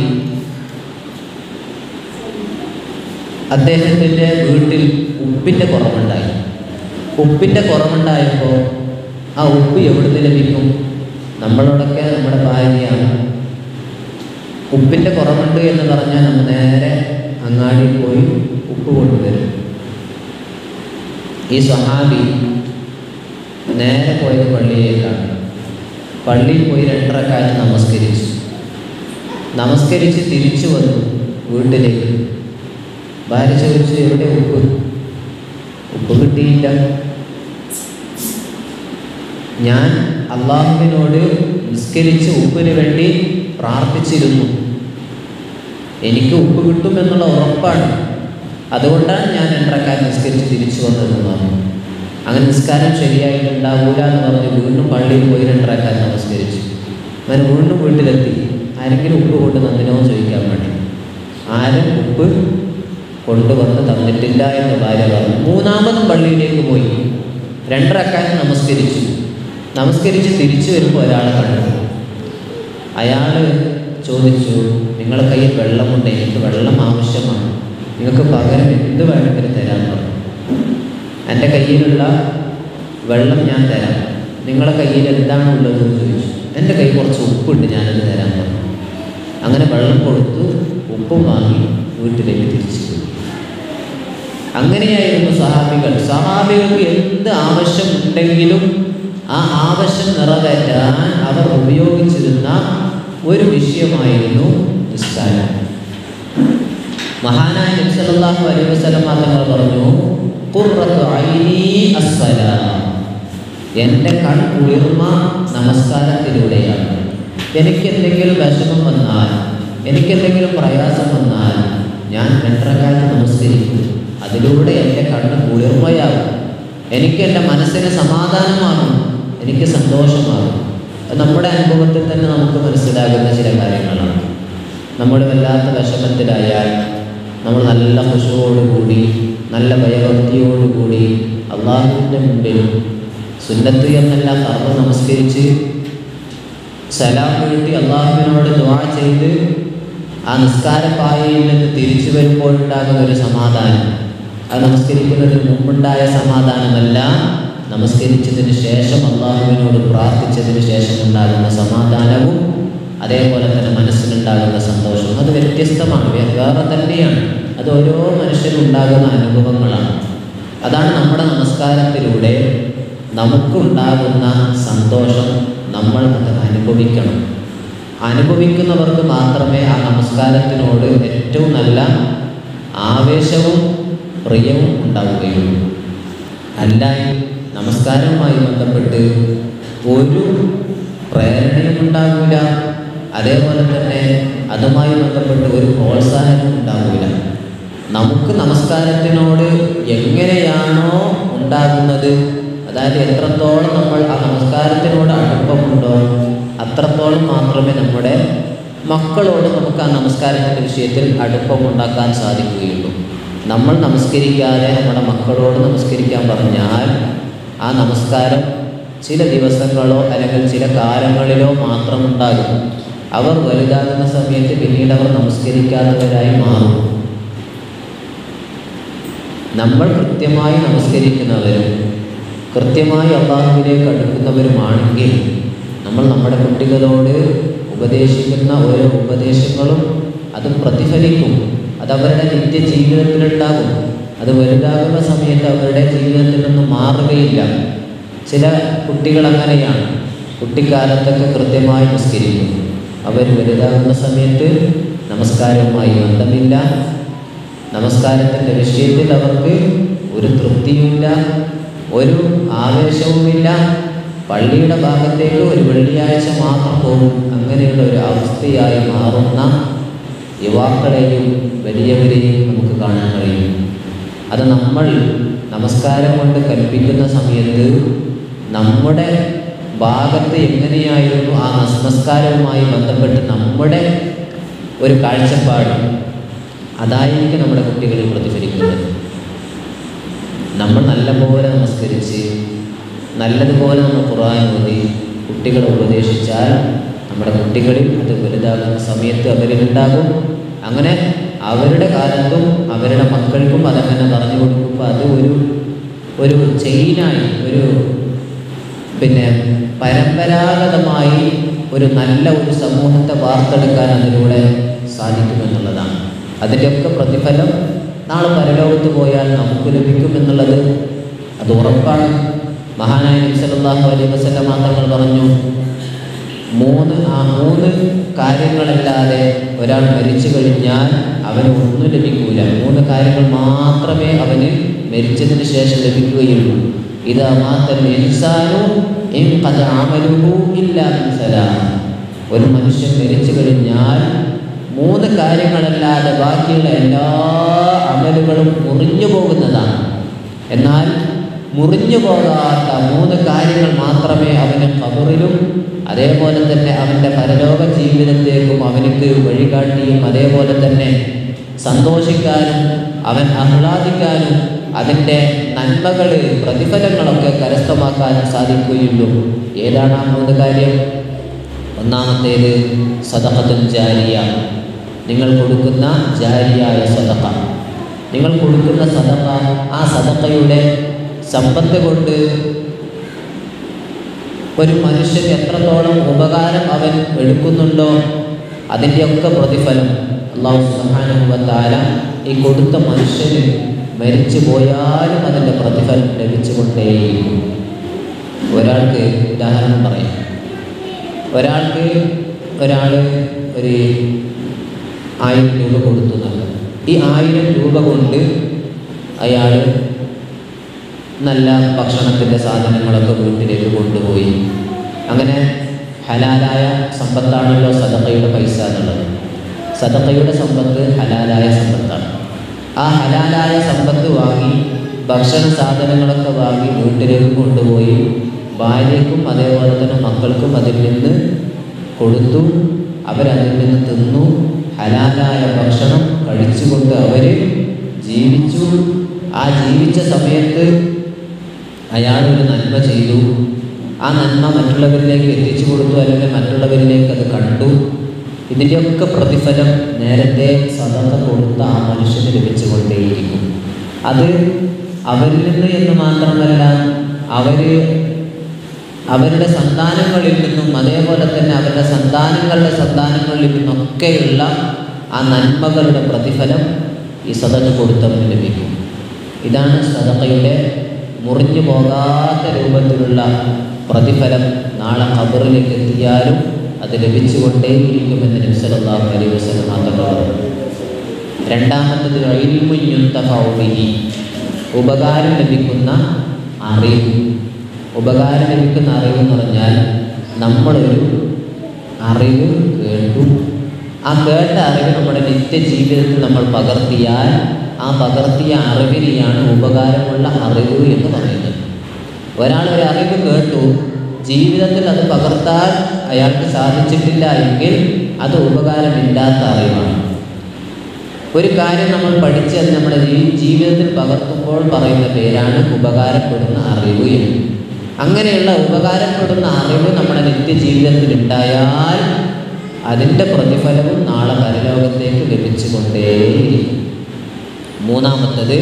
S1: അദ്ദേഹത്തിൻ്റെ വീട്ടിൽ ഉപ്പിൻ്റെ കുറവുണ്ടായി ഉപ്പിൻ്റെ കുറവുണ്ടായപ്പോൾ ആ ഉപ്പ് എവിടുന്ന് ലഭിക്കും നമ്മളോടൊക്കെ നമ്മുടെ ഭാര്യയാണ് ഉപ്പിൻ്റെ കുറവുണ്ട് എന്ന് പറഞ്ഞാൽ നമ്മൾ നേരെ അങ്ങാടിയിൽ പോയി ഉപ്പ് കൊണ്ടുവരും ഈ സഹാബി നേരെ പോയത് പള്ളിയിലേക്കാണ് പള്ളിയിൽ പോയി രണ്ടരക്കാലം നമസ്കരിച്ചു നമസ്കരിച്ച് തിരിച്ചു വന്നു വീട്ടിലേക്ക് ഭാര്യ ചോദിച്ചു എവിടെ ഉപ്പ് ഉപ്പ് കിട്ടിയില്ല ഞാൻ അള്ളാഹുവിനോട് നിസ്കരിച്ച് ഉപ്പിന് വേണ്ടി പ്രാർത്ഥിച്ചിരുന്നു എനിക്ക് ഉപ്പ് കിട്ടുമെന്നുള്ള ഉറപ്പാണ് അതുകൊണ്ടാണ് ഞാൻ രണ്ടരക്കാർ നിസ്കരിച്ച് തിരിച്ചു വന്നതെന്ന് പറഞ്ഞു അങ്ങനെ നിസ്കാരം ശരിയായിട്ടുണ്ടാവൂല എന്ന് പറഞ്ഞ് വീണ്ടും പള്ളിയിൽ പോയി രണ്ടരക്കാർ നമസ്കരിച്ചു അങ്ങനെ വീണ്ടും വീട്ടിലെത്തി ആരെങ്കിലും ഉപ്പ് കൊണ്ട് തന്നിനോ ചോദിക്കാൻ വേണ്ടി ആരും ഉപ്പ് കൊണ്ടുവന്ന് തന്നിട്ടില്ല എന്ന് ഭാര്യ പറഞ്ഞു മൂന്നാമതും പള്ളിയിലേക്ക് പോയി രണ്ടരക്കാരൻ നമസ്കരിച്ചു നമസ്കരിച്ച് തിരിച്ചു വരുമ്പോൾ ഒരാളെ കണ്ടു അയാൾ ചോദിച്ചു നിങ്ങളെ കയ്യിൽ വെള്ളമുണ്ട് എനിക്ക് വെള്ളം ആവശ്യമാണ് നിങ്ങൾക്ക് പകരം എന്ത് വേണമെങ്കിലും തരാൻ പറഞ്ഞു എൻ്റെ കയ്യിലുള്ള വെള്ളം ഞാൻ തരാം നിങ്ങളെ കയ്യിൽ എന്താണ് ഉള്ളതെന്ന് ചോദിച്ചു എൻ്റെ കയ്യിൽ കുറച്ച് ഉപ്പുണ്ട് ഞാനത് തരാൻ പറഞ്ഞു അങ്ങനെ വെള്ളം കൊടുത്തു ഉപ്പും വാങ്ങി വീട്ടിലേക്ക് തിരിച്ചു പോയി അങ്ങനെയായിരുന്നു സഹാബികൾ സഹാബികൾക്ക് എന്ത് ആവശ്യമുണ്ടെങ്കിലും ആ ആവശ്യം നിറവേറ്റാൻ അവർ ഉപയോഗിച്ചിരുന്ന ഒരു വിഷയമായിരുന്നു നിസ്കാരം മഹാനായ നബി സല്ലല്ലാഹു അലൈഹി വസല്ലം തങ്ങൾ പറഞ്ഞു ഖുർറത്തു ഐനി അസ്സലാം എൻ്റെ കൺ കുളിർമ നമസ്കാരത്തിലൂടെയാണ് എനിക്ക് എന്തെങ്കിലും വിഷമം വന്നാൽ എനിക്ക് എന്തെങ്കിലും പ്രയാസം വന്നാൽ ഞാൻ രണ്ടരക്കാലത്ത് നമസ്കരിക്കും അതിലൂടെ എൻ്റെ കണ്ണ് കുളിർമയാകും എനിക്ക് എൻ്റെ മനസ്സിന് സമാധാനമാകും എനിക്ക് സന്തോഷമാകും അത് നമ്മുടെ അനുഭവത്തിൽ തന്നെ നമുക്ക് മനസ്സിലാകുന്ന ചില കാര്യങ്ങളാണ് നമ്മൾ വല്ലാത്ത വിഷമത്തിലായാൽ നമ്മൾ നല്ല ഹുഷുവോടുകൂടി നല്ല ഭയഭക്തിയോടുകൂടി അള്ളാഹുവിൻ്റെ മുമ്പിൽ സുന്നത്ത് എന്നെല്ലാം കർമ്മ നമസ്കരിച്ച് സലാം വീട്ടി അള്ളാഹുവിനോട് ദ്വാ ചെയ്ത് ആ നിസ്കാരപ്പായയിൽ നിന്ന് തിരിച്ചു വരുമ്പോഴുണ്ടാകുന്ന ഒരു സമാധാനം അത് നമസ്കരിക്കുന്നതിന് മുമ്പുണ്ടായ സമാധാനമല്ല നമസ്കരിച്ചതിന് ശേഷം അള്ളാഹുവിനോട് പ്രാർത്ഥിച്ചതിന് ശേഷം ഉണ്ടാകുന്ന സമാധാനവും അതേപോലെ തന്നെ മനസ്സിനുണ്ടാകുന്ന സന്തോഷവും അത് വ്യത്യസ്തമാണ് വേ- വേറെ തന്നെയാണ് അത് ഓരോ മനുഷ്യനും ഉണ്ടാകുന്ന അനുഭവങ്ങളാണ് അതാണ് നമ്മുടെ നമസ്കാരത്തിലൂടെ നമുക്കുണ്ടാകുന്ന സന്തോഷം നമ്മൾ അത് അനുഭവിക്കണം അനുഭവിക്കുന്നവർക്ക് മാത്രമേ ആ നമസ്കാരത്തിനോട് ഏറ്റവും നല്ല ആവേശവും പ്രിയവും ഉണ്ടാവുകയുള്ളൂ അല്ല നമസ്കാരവുമായി ബന്ധപ്പെട്ട് ഒരു പ്രേരണയും ഉണ്ടാകില്ല അതേപോലെ തന്നെ അതുമായി ബന്ധപ്പെട്ട് ഒരു പ്രോത്സാഹനവും ഉണ്ടാകില്ല നമുക്ക് നമസ്കാരത്തിനോട് എങ്ങനെയാണോ ഉണ്ടാകുന്നത് അതായത് എത്രത്തോളം നമ്മൾ ആ നമസ്കാരത്തിനോട് അടുപ്പമുണ്ടോ അത്രത്തോളം മാത്രമേ നമ്മുടെ മക്കളോട് നമുക്ക് ആ നമസ്കാരത്തിൻ്റെ വിഷയത്തിൽ അടുപ്പമുണ്ടാക്കാൻ സാധിക്കുകയുള്ളൂ നമ്മൾ നമസ്കരിക്കാതെ നമ്മുടെ മക്കളോട് നമസ്കരിക്കാൻ പറഞ്ഞാൽ ആ നമസ്കാരം ചില ദിവസങ്ങളോ അല്ലെങ്കിൽ ചില കാലങ്ങളിലോ മാത്രം ഉണ്ടാകും അവർ വലുതാകുന്ന സമയത്ത് പിന്നീട് അവർ നമസ്കരിക്കാത്തവരായി മാറും നമ്മൾ കൃത്യമായി നമസ്കരിക്കുന്നവരും കൃത്യമായി അള്ളാഹുവിലേക്ക് അടുക്കുന്നവരുമാണെങ്കിൽ നമ്മൾ നമ്മുടെ കുട്ടികളോട് ഉപദേശിക്കുന്ന ഓരോ ഉപദേശങ്ങളും അത് പ്രതിഫലിക്കും അത് അവരുടെ നിത്യ ജീവിതത്തിലുണ്ടാകും അത് വലുതാകുന്ന സമയത്ത് അവരുടെ ജീവിതത്തിൽ നിന്ന് മാറുകയില്ല ചില കുട്ടികൾ അങ്ങനെയാണ് കുട്ടിക്കാലത്തൊക്കെ കൃത്യമായി നിസ്കരിക്കും അവർ വലുതാകുന്ന സമയത്ത് നമസ്കാരവുമായി ബന്ധമില്ല നമസ്കാരത്തിൻ്റെ വിഷയത്തിൽ അവർക്ക് ഒരു തൃപ്തിയുമില്ല ഒരു ആവേശവുമില്ല പള്ളിയുടെ ഭാഗത്തേക്ക് ഒരു വെള്ളിയാഴ്ച മാത്രം പോകും അങ്ങനെയുള്ള ഒരു അവസ്ഥയായി മാറുന്ന യുവാക്കളെയും വലിയവരെയും നമുക്ക് കാണാൻ കഴിയും അത് നമ്മൾ നമസ്കാരം കൊണ്ട് കൽപ്പിക്കുന്ന സമയത്ത് നമ്മുടെ ഭാഗത്ത് എങ്ങനെയായിരുന്നു ആ നമസ്കാരവുമായി ബന്ധപ്പെട്ട് നമ്മുടെ ഒരു കാഴ്ചപ്പാട് അതായിരിക്കും നമ്മുടെ കുട്ടികളിൽ പ്രതിഫലിക്കുന്നത് നമ്മൾ നല്ലപോലെ നമസ്കരിച്ച് നല്ലതുപോലെ നമ്മൾ ഖുർആൻ ഓതി കുട്ടികളെ ഉപദേശിച്ചാൽ നമ്മുടെ കുട്ടികളിൽ അത് വലുതാകുന്ന സമയത്ത് അവരിലുണ്ടാകും അങ്ങനെ അവരുടെ കാലത്തും അവരുടെ മക്കൾക്കും അതങ്ങനെ പറഞ്ഞു കൊടുക്കുമ്പോൾ അത് ഒരു ഒരു ചെയിനായി ഒരു പിന്നെ പരമ്പരാഗതമായി ഒരു നല്ല ഒരു സമൂഹത്തെ വാർത്തെടുക്കാൻ അതിലൂടെ സാധിക്കുമെന്നുള്ളതാണ് അതിൻ്റെയൊക്കെ പ്രതിഫലം നാളെ പരലോകത്ത് പോയാൽ നമുക്ക് ലഭിക്കുമെന്നുള്ളത് അത് ഉറപ്പാണ് മഹാനായ നബി സല്ലല്ലാഹു അലൈഹി വസല്ലം തങ്ങൾ പറഞ്ഞു മൂന്ന് ആ മൂന്ന് കാര്യങ്ങളല്ലാതെ ഒരാൾ മരിച്ചു കഴിഞ്ഞാൽ അവന് ഒന്നും ലഭിക്കൂല മൂന്ന് കാര്യങ്ങൾ മാത്രമേ അവന് മരിച്ചതിന് ശേഷം ലഭിക്കുകയുള്ളൂ ഇത് മാത്രം ഇൻസാനു ഇൻ ഖദ അമലുഹു ഇല്ലാ മിൻ സലാം ഒരു മനുഷ്യൻ മരിച്ചു കഴിഞ്ഞാൽ മൂന്ന് കാര്യങ്ങളല്ലാതെ ബാക്കിയുള്ള എല്ലാ അമലുകളും മുറിഞ്ഞു പോകുന്നതാണ് എന്നാൽ മുറിഞ്ഞു പോകാത്ത മൂന്ന് കാര്യങ്ങൾ മാത്രമേ അവന് കബറിലും അതേപോലെ തന്നെ അവൻ്റെ പരലോക ജീവിതത്തേക്കും അവനക്ക് വഴികാട്ടിയും അതേപോലെ തന്നെ സന്തോഷിക്കാനും അവൻ ആഹ്ലാദിക്കാനും അതിൻ്റെ നന്മകൾ പ്രതിഫലങ്ങളൊക്കെ കരസ്ഥമാക്കാനും സാധിക്കുകയുള്ളൂ ഏതാണ് ആ മൂന്ന് കാര്യം ഒന്നാമത്തേത് സദഹത്തുൻ ജാരിയ നിങ്ങൾ കൊടുക്കുന്ന ജാരിയായ സദഹ നിങ്ങൾ കൊടുക്കുന്ന സദഹ ആ സദഹയുടെ സമ്പത്ത് കൊണ്ട് ഒരു മനുഷ്യൻ എത്രത്തോളം ഉപകാരം അവൻ എടുക്കുന്നുണ്ടോ അതിൻ്റെയൊക്കെ പ്രതിഫലം അള്ളാഹു സുഹാനുഭവത്താല ഈ കൊടുത്ത മനുഷ്യന് മരിച്ചു പോയാലും അതിൻ്റെ പ്രതിഫലം ലഭിച്ചുകൊണ്ടേയിരിക്കും ഒരാൾക്ക് ഉദാഹരണം പറയാം ഒരാൾക്ക് ഒരാൾ ഒരു ആയിരം രൂപ കൊടുത്തു നൽകും ഈ ആയിരം രൂപ കൊണ്ട് അയാൾ നല്ല ഭക്ഷണത്തിൻ്റെ സാധനങ്ങളൊക്കെ വീട്ടിലേക്ക് കൊണ്ടുപോയി അങ്ങനെ ഹലാലായ സമ്പത്താണല്ലോ സദക്കയുടെ പൈസ എന്നുള്ളത് സദക്കയുടെ സമ്പത്ത് ഹലാലായ സമ്പത്താണ് ആ ഹലാലായ സമ്പത്ത് വാങ്ങി ഭക്ഷണ സാധനങ്ങളൊക്കെ വാങ്ങി വീട്ടിലേക്ക് കൊണ്ടുപോയി ഭാര്യയ്ക്കും അതേപോലെ തന്നെ മക്കൾക്കും അതിൽ നിന്ന് കൊടുത്തു അവരതിൽ നിന്ന് തിന്നു ഹലാലായ ഭക്ഷണം കഴിച്ചുകൊണ്ട് അവർ ജീവിച്ചു ആ ജീവിച്ച സമയത്ത് അയാൾ ഒരു നന്മ ചെയ്തു ആ നന്മ മറ്റുള്ളവരിലേക്ക് എത്തിച്ചു കൊടുത്തു അല്ലെങ്കിൽ മറ്റുള്ളവരിലേക്ക് അത് കണ്ടു ഇതിൻ്റെയൊക്കെ പ്രതിഫലം നേരത്തെ സദക്ക കൊടുത്ത ആ മനുഷ്യന് ലഭിച്ചുകൊണ്ടേയിരിക്കും അത് അവരിൽ നിന്ന് എന്ന് മാത്രമല്ല അവർ അവരുടെ സന്താനങ്ങളിൽ നിന്നും അതേപോലെ തന്നെ അവരുടെ സന്താനങ്ങളുടെ സന്താനങ്ങളിൽ നിന്നൊക്കെയുള്ള ആ നന്മകളുടെ പ്രതിഫലം ഈ സദക കൊടുത്തവന് ലഭിക്കും ഇതാണ് സദക്കയുടെ മുറിഞ്ഞു പോകാത്ത രൂപത്തിലുള്ള പ്രതിഫലം നാളെ ഖബറിലേക്ക് എത്തിയാലും അത് ലഭിച്ചുകൊണ്ടേയിരിക്കുമെന്ന് നബ്സലാഹു അലൈഹി വസല്ലം മാത്രമാണ് രണ്ടാമത്തത് അഴിമുഞ്ഞുത്തഫൗബിഹി ഉപകാരം ലഭിക്കുന്ന അറിവ് ഉപകാരം ലഭിക്കുന്ന അറിവ് എന്ന് പറഞ്ഞാൽ നമ്മളൊരു അറിവ് കേട്ടു ആ കേട്ട അറിവ് നമ്മുടെ നിത്യജീവിതത്തിൽ നമ്മൾ പകർത്തിയാൽ ആ പകർത്തിയ അറിവിനെയാണ് ഉപകാരമുള്ള അറിവ് എന്ന് പറയുന്നത് ഒരാൾ ഒരു അറിവ് കേട്ടു ജീവിതത്തിൽ അത് പകർത്താൻ അയാൾക്ക് സാധിച്ചിട്ടില്ല എങ്കിൽ അത് ഉപകാരമില്ലാത്ത അറിവാണ് ഒരു കാര്യം നമ്മൾ പഠിച്ച് അത് നമ്മുടെ ജീ- ജീവിതത്തിൽ പകർത്തുമ്പോൾ പറയുന്ന പേരാണ് ഉപകാരപ്പെടുന്ന അറിവ് എന്ന് അങ്ങനെയുള്ള ഉപകാരപ്പെടുന്ന അറിവ് നമ്മുടെ നിത്യജീവിതത്തിൽ ഉണ്ടായാൽ അതിൻ്റെ പ്രതിഫലവും നാളെ പരലോകത്തേക്ക് ലഭിച്ചുകൊണ്ടേയിരിക്കും മൂന്നാമത്തത്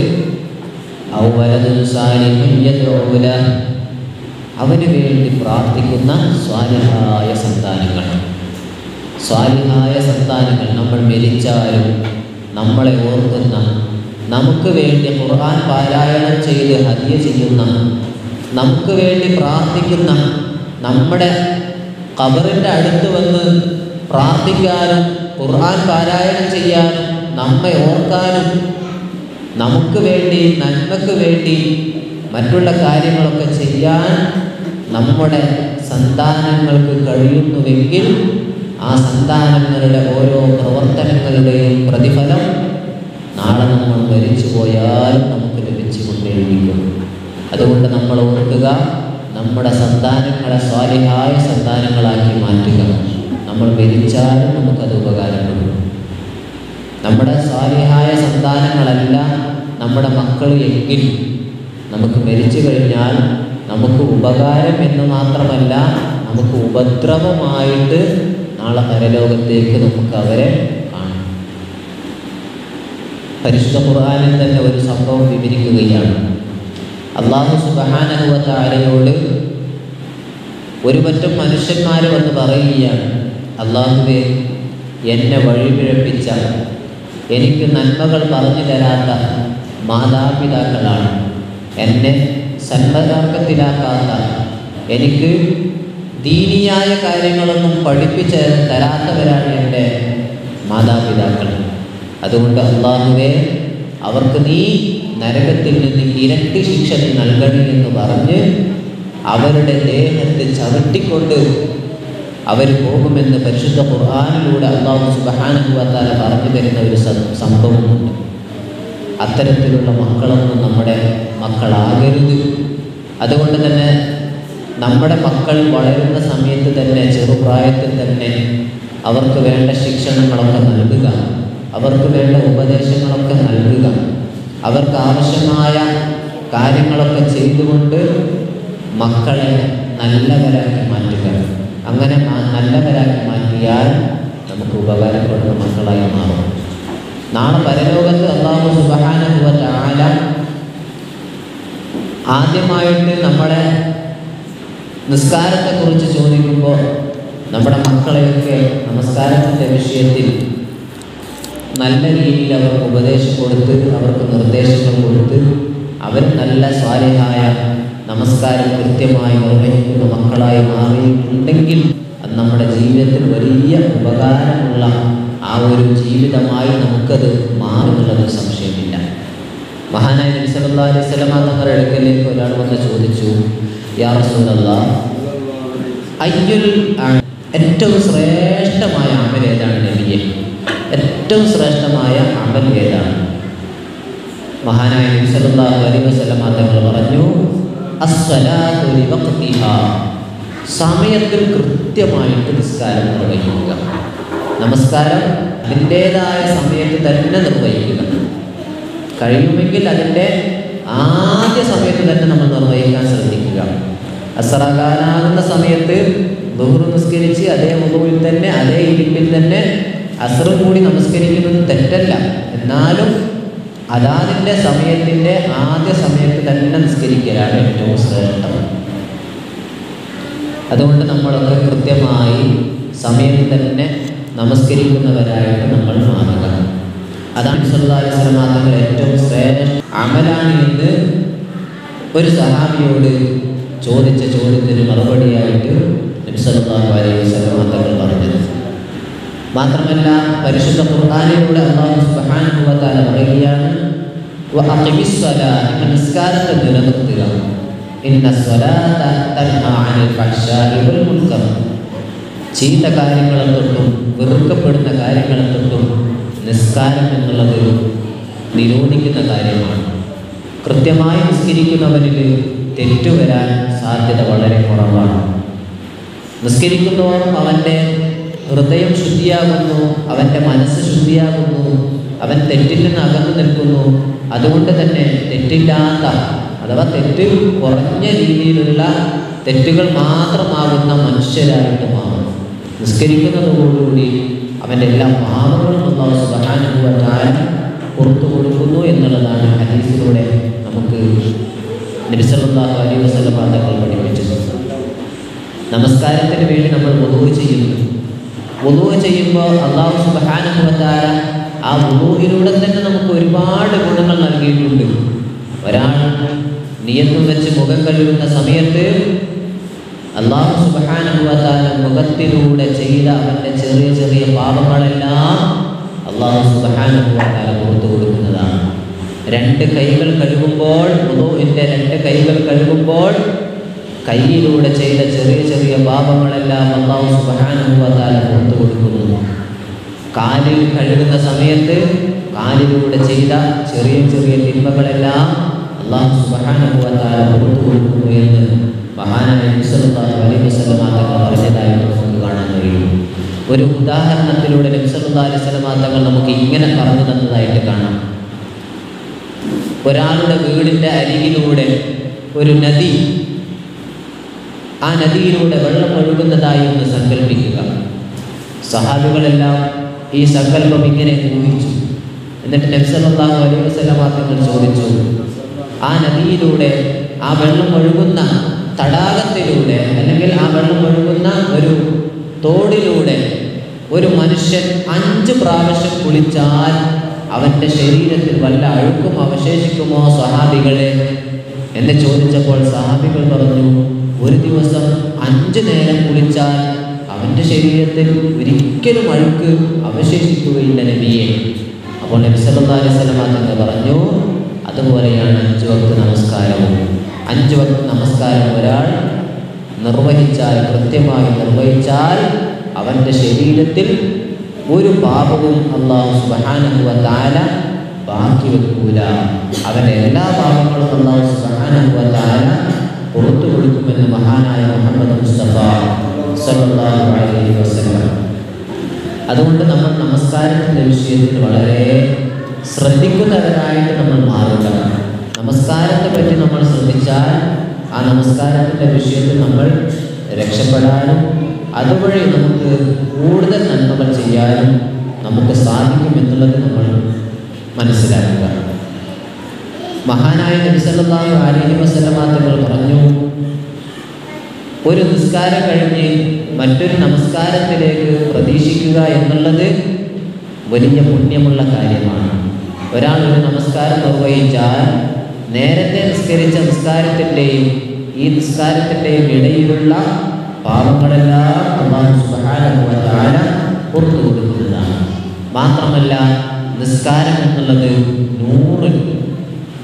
S1: ഔവലതും സാലിഹുൻ യദ്ഉ ലഹ്. അവന് വേണ്ടി പ്രാർത്ഥിക്കുന്ന സ്വാലിഹായ സന്താനങ്ങൾ സ്വാലിഹായ സന്താനങ്ങൾ നമ്മൾ മരിച്ചാലും നമ്മളെ ഓർക്കുന്ന നമുക്ക് വേണ്ടി ഖുർആൻ പാരായണം ചെയ്ത് ഹദിയ ചെയ്യുന്ന നമുക്ക് വേണ്ടി പ്രാർത്ഥിക്കുന്ന നമ്മുടെ ഖബറിൻ്റെ അടുത്ത് വന്ന് പ്രാർത്ഥിക്കാനും ഖുർആൻ പാരായണം ചെയ്യാനും നമ്മെ ഓർക്കാനും നമുക്ക് വേണ്ടി നന്മക്ക് വേണ്ടി മറ്റുള്ള കാര്യങ്ങളൊക്കെ ചെയ്യാൻ നമ്മുടെ സന്താനങ്ങൾക്ക് കഴിയുന്നുവെങ്കിൽ ആ സന്താനങ്ങളുടെ ഓരോ പ്രവർത്തനങ്ങളുടെയും പ്രതിഫലം നാളെ നമ്മൾ മരിച്ചു പോയാലും നമുക്ക് ലഭിച്ചുകൊണ്ടേയിരിക്കും അതുകൊണ്ട് നമ്മൾ ഓർക്കുക നമ്മുടെ സന്താനങ്ങളെ സ്വാലിഹായ സന്താനങ്ങളാക്കി മാറ്റുക നമ്മൾ മരിച്ചാലും നമുക്കത് ഉപകാരപ്പെടും നമ്മുടെ സ്വാലിഹായ സന്താനങ്ങളല്ല നമ്മുടെ മക്കൾ എങ്കിൽ നമുക്ക് മരിച്ചു കഴിഞ്ഞാൽ നമുക്ക് ഉപകാരം എന്ന് മാത്രമല്ല നമുക്ക് ഉപദ്രവമായിട്ട് നാളെ പരലോകത്തേക്ക് നമുക്ക് അവരെ കാണാം പരിശുദ്ധ ഖുർആാനിൽ തന്നെ ഒരു സംഭവം വിവരിക്കുകയാണ് അള്ളാഹു സുബഹാനഹുവ താരയോട് ഒരു പറ്റം മനുഷ്യന്മാർ വന്ന് പറയുകയാണ് അള്ളാഹുവെ എന്നെ വഴിപിഴപ്പിച്ച എനിക്ക് നന്മകൾ പറഞ്ഞു തരാത്ത മാതാപിതാക്കളാണ് എന്നെ സന്മതാർക്കത്തിലാക്കാത്ത എനിക്ക് ദീനിയായ കാര്യങ്ങളൊന്നും പഠിപ്പിച്ച് തരാത്തവരാണ് എൻ്റെ മാതാപിതാക്കൾ അതുകൊണ്ട് അള്ളാഹുവെ അവർക്ക് നീ നരകത്തിൽ നിന്ന് ഇരട്ടി ശിക്ഷ നീ നൽകണി എന്ന് പറഞ്ഞ് അവരുടെ ദേഹത്തെ ചവിട്ടിക്കൊണ്ട് അവർ പോകുമെന്ന് പരിശുദ്ധ ഖുർആാനിലൂടെ അള്ളാഹു സുബഹാനുഭവത്താല പറഞ്ഞു തരുന്ന ഒരു സ- സംഭവമുണ്ട് അത്തരത്തിലുള്ള മക്കളൊന്നും നമ്മുടെ മക്കളാകരുത് അതുകൊണ്ട് തന്നെ നമ്മുടെ മക്കൾ വളരുന്ന സമയത്ത് തന്നെ ചെറുപ്രായത്തിൽ തന്നെ അവർക്ക് വേണ്ട ശിക്ഷണങ്ങളൊക്കെ നൽകുക അവർക്ക് വേണ്ട ഉപദേശങ്ങളൊക്കെ നൽകുക അവർക്ക് ആവശ്യമായ കാര്യങ്ങളൊക്കെ ചെയ്തുകൊണ്ട് മക്കളെ നല്ലവരാക്കി മാറ്റുക അങ്ങനെ മാ- നല്ലവരാക്കി മാറ്റിയാൽ നമുക്ക് ഉപകാരപ്പെടുന്ന മക്കളായി മാറും നാളെ പരലോകത്ത് അള്ളാഹു സുബഹാനുഭവ ആല ആദ്യമായിട്ട് നമ്മളെ നിസ്കാരത്തെക്കുറിച്ച് ചോദിക്കുമ്പോൾ നമ്മുടെ മക്കളെയൊക്കെ നമസ്കാരത്തിൻ്റെ വിഷയത്തിൽ നല്ല രീതിയിൽ അവർക്ക് ഉപദേശം കൊടുത്ത് അവർക്ക് നിർദ്ദേശങ്ങൾ കൊടുത്ത് അവർ നല്ല സ്വാലിഹായ നമസ്കാരം കൃത്യമായി നിർവഹിക്കുന്ന മക്കളായി മാറിയിട്ടുണ്ടെങ്കിൽ അത് നമ്മുടെ ജീവിതത്തിൽ വലിയ ഉപകാരമുള്ള ആ ഒരു ജീവിതമായി നമുക്കത് മാറുന്നുള്ളത് സംശയമില്ല മഹാനായ നബി സല്ലല്ലാഹു അലൈഹി വസല്ലമ തങ്ങളുടെ അടുക്കലേക്ക് ഒരാൾ വന്ന് ചോദിച്ചു യാ റസൂലല്ലാഹ് അയ്യുൽ അ- ഏറ്റവും ശ്രേഷ്ഠമായ അമൽ ഏതാണ് നബിയെ ഏറ്റവും ശ്രേഷ്ഠമായ അമൽ ഏതാണ് മഹാനായ നബി സല്ലല്ലാഹു അലൈഹി വസല്ലമ തങ്ങൾ പറഞ്ഞു അസ്സലാത്തു ലിവഖ്തിഹാ സമയത്തിൽ കൃത്യമായിട്ട് നിസ്കാരം നിർവഹിക്കുക നമസ്കാരം അതിൻ്റേതായ സമയത്ത് തന്നെ നിർവഹിക്കുക കഴിയുമെങ്കിൽ അതിൻ്റെ ആദ്യ സമയത്ത് തന്നെ നമ്മൾ നിർവഹിക്കാൻ ശ്രദ്ധിക്കുക അസറാകാനാകുന്ന സമയത്ത് ബഹുറു നിസ്കരിച്ച് അതേ മുഖവിൽ തന്നെ അതേ ഇരിപ്പിൽ തന്നെ അസറും കൂടി നമസ്കരിക്കുന്നത് തെറ്റല്ല എന്നാലും അതാതിൻ്റെ സമയത്തിൻ്റെ ആദ്യ സമയത്ത് തന്നെ നിസ്കരിക്കലാണ് ഏറ്റവും ശ്രേഷ്ഠം അതുകൊണ്ട് നമ്മളൊക്കെ കൃത്യമായി സമയത്ത് തന്നെ നമസ്കരിക്കുന്നവരായിട്ട് നമ്മൾ മാറുക അതാണ് സല്ലാസ്ലമാങ്ങൾ ഏറ്റവും ശ്രേഷ്ഠ അമലാണ് എന്ന് ഒരു സഹാബിയോട് ചോദിച്ച ചോദ്യത്തിന് മറുപടിയായിട്ട് നബ്സല്ലാഹു അലൈഹി വസല്ലമ തങ്ങൾ പറഞ്ഞത് മാത്രമല്ല പരിശുദ്ധ ഖുർആാനിലൂടെ അള്ളാഹു സുബ്ഹാനഹു വ തആല പറയുകയാണ് വഅഖിമിസ് സ്വലാത്ത നിങ്ങൾ നിസ്കാരത്തെ നിലനിർത്തുക ഇന്ന സ്വലാത്ത തൻഹാ അനിൽ ഫഹ്ശാഇ വൽ മുൻകർ ചീത്ത കാര്യങ്ങളെ തൊട്ടും വെറുക്കപ്പെടുന്ന കാര്യങ്ങളെ തൊട്ടും നിസ്കാരം എന്നുള്ളത് നിരോധിക്കുന്ന കാര്യമാണ് കൃത്യമായി നിസ്കരിക്കുന്നവനിൽ തെറ്റുവരാൻ സാധ്യത വളരെ കുറവാണ് നിസ്കരിക്കുന്നവർ അവൻ്റെ ഹൃദയം ശുദ്ധിയാകുന്നു അവൻ്റെ മനസ്സ് ശുദ്ധിയാകുന്നു അവൻ തെറ്റിൽ നിന്ന് അകന്നു നിൽക്കുന്നു അതുകൊണ്ട് തന്നെ തെറ്റില്ലാത്ത അഥവാ തെറ്റ് കുറഞ്ഞ രീതിയിലുള്ള തെറ്റുകൾ മാത്രമാകുന്ന മനുഷ്യരായിട്ട് മാറും നിസ്കരിക്കുന്നതോടുകൂടി അവൻ്റെ എല്ലാ പാപങ്ങളും അള്ളാഹു സുബ്ഹാനഹു വ തആല പുറത്തു കൊടുക്കുന്നു എന്നുള്ളതാണ് ഹദീസിലൂടെ നമുക്ക് നബി സല്ലല്ലാഹു അലൈഹി വസല്ലം തങ്ങൾ പഠിപ്പിച്ചത് നമസ്കാരത്തിന് വേണ്ടി നമ്മൾ വുളൂ ചെയ്യുന്നു വുളൂ ചെയ്യുമ്പോൾ അള്ളാഹു സുബ്ഹാനഹു വ തആല ആ വുളൂഹിലൂടെ തന്നെ നമുക്ക് ഒരുപാട് ഗുണങ്ങൾ നൽകിയിട്ടുണ്ട് ഒരാൾ നിയത്തും വെച്ച് മുഖം കഴുകുന്ന സമയത്ത് അള്ളാഹു സുബ്ഹാനഹു വ തആല മുഖത്തിലൂടെ ചെയ്ത അവൻ്റെ ചെറിയ ചെറിയ പാപങ്ങളെല്ലാം അള്ളാഹു സുബ്ഹാനഹു വ തആല പുറത്തു കൊടുക്കുന്നതാണ് രണ്ട് കൈകൾ കഴുകുമ്പോൾ വുളൂഇൻ്റെ രണ്ട് കൈകൾ കഴുകുമ്പോൾ കൈയിലൂടെ ചെയ്ത ചെറിയ ചെറിയ പാപങ്ങളെല്ലാം അള്ളാഹു സുബ്ഹാനഹു വ തആല പുറത്തു കൊടുക്കുന്നു കാലിൽ കഴുകുന്ന സമയത്ത് കാലിലൂടെ ചെയ്ത ചെറിയ ചെറിയ തിന്മകളെല്ലാം അള്ളാഹു സുബ്ഹാനഹു വ തആല പുറത്തു കൊടുക്കുന്നു എന്ന് മഹാനായ നബി സല്ലല്ലാഹു അലൈഹി വസല്ലമ തങ്ങൾ പറഞ്ഞതായിട്ട് നമുക്ക് കാണാൻ കഴിയും ഒരു ഉദാഹരണത്തിലൂടെ നബി സല്ലല്ലാഹു അലൈഹി വസല്ലമ തങ്ങൾ നമുക്ക് ഇങ്ങനെ പറഞ്ഞു തന്നതായിട്ട് കാണാം ഒരാളുടെ വീടിൻ്റെ അരികിലൂടെ ഒരു നദി ആ നദിയിലൂടെ വെള്ളം ഒഴുകുന്നതായി ഒന്ന് സങ്കല്പിക്കുക സഹാബികളെല്ലാം ഈ സങ്കല്പം ഇങ്ങനെ ഊഹിച്ചു എന്നിട്ട് നബ്സല്ലാഹു അലൈഹി വസല്ലമ തങ്ങൾ ചോദിച്ചു ആ നദിയിലൂടെ ആ വെള്ളം ഒഴുകുന്ന തടാകത്തിലൂടെ അല്ലെങ്കിൽ ആ വെള്ളം ഒഴുകുന്ന ഒരു തോടിലൂടെ ഒരു മനുഷ്യൻ അഞ്ച് പ്രാവശ്യം കുളിച്ചാൽ അവൻ്റെ ശരീരത്തിൽ വല്ല അഴുക്കും അവശേഷിക്കുമോ സഹാബികളെ എന്ന് ചോദിച്ചപ്പോൾ സഹാബികൾ പറഞ്ഞു ഒരു ദിവസം അഞ്ച് നേരം കുളിച്ചാൽ അവൻ്റെ ശരീരത്തിൽ ഒരിക്കലും അഴുക്ക് അവശേഷിക്കുകയില്ല നബിയെ അപ്പോൾ നബി സല്ലല്ലാഹു അലൈഹി വസല്ലമ തങ്ങൾ പറഞ്ഞു അതുപോലെയാണ് അഞ്ച് വക്ത് നമസ്കാരവും അഞ്ച് വക്ത് നമസ്കാരം ഒരാൾ നിർവഹിച്ചാൽ കൃത്യമായി നിർവഹിച്ചാൽ അവൻ്റെ ശരീരത്തിൽ ഒരു പാപവും അള്ളാഹു സുബ്ഹാനഹു വ തആല ബാക്കി വെക്കൂല അവൻ്റെ എല്ലാ പാപങ്ങളും അള്ളാഹു സുബ്ഹാനഹു വ തആല പുറത്തു കൊടുക്കുമെന്ന് മഹാനായ മുഹമ്മദ് മുസ്തഫ സല്ലല്ലാഹു അലൈഹി വസല്ലം അതുകൊണ്ട് നമ്മൾ നമസ്കാരത്തിൻ്റെ വിഷയത്തിൽ വളരെ ശ്രദ്ധിക്കുന്നവരായിട്ട് നമ്മൾ മാറുക നമസ്കാരത്തെ പറ്റി നമ്മൾ ശ്രദ്ധിച്ചാൽ ആ നമസ്കാരത്തിൻ്റെ വിഷയത്തിൽ നമ്മൾ രക്ഷപ്പെടാനും അതുവഴി നമുക്ക് കൂടുതൽ നന്മകൾ ചെയ്യാനും നമുക്ക് സാധിക്കും എന്നുള്ളത് നമ്മൾ മനസ്സിലാക്കുക മഹാനായ നബി സല്ലല്ലാഹു അലൈഹി വസല്ലമ തങ്ങൾ പറഞ്ഞു ഒരു നിസ്കാരം കഴിഞ്ഞ് മറ്റൊരു നമസ്കാരത്തിലേക്ക് പ്രതീക്ഷിക്കുക എന്നുള്ളത് വലിയ പുണ്യമുള്ള കാര്യമാണ് ഒരാൾ ഒരു നമസ്കാരം നിർവഹിച്ചാൽ നേരത്തെ നിസ്കരിച്ച നിസ്കാരത്തിൻ്റെയും ഈ നിസ്കാരത്തിൻ്റെയും ഇടയിലുള്ള പാപങ്ങളെല്ലാം അള്ളാഹു സുബ്ഹാനഹു വ തആല പുറത്തു കൊടുക്കുന്നതാണ് മാത്രമല്ല നിസ്കാരം എന്നുള്ളത് നൂറ്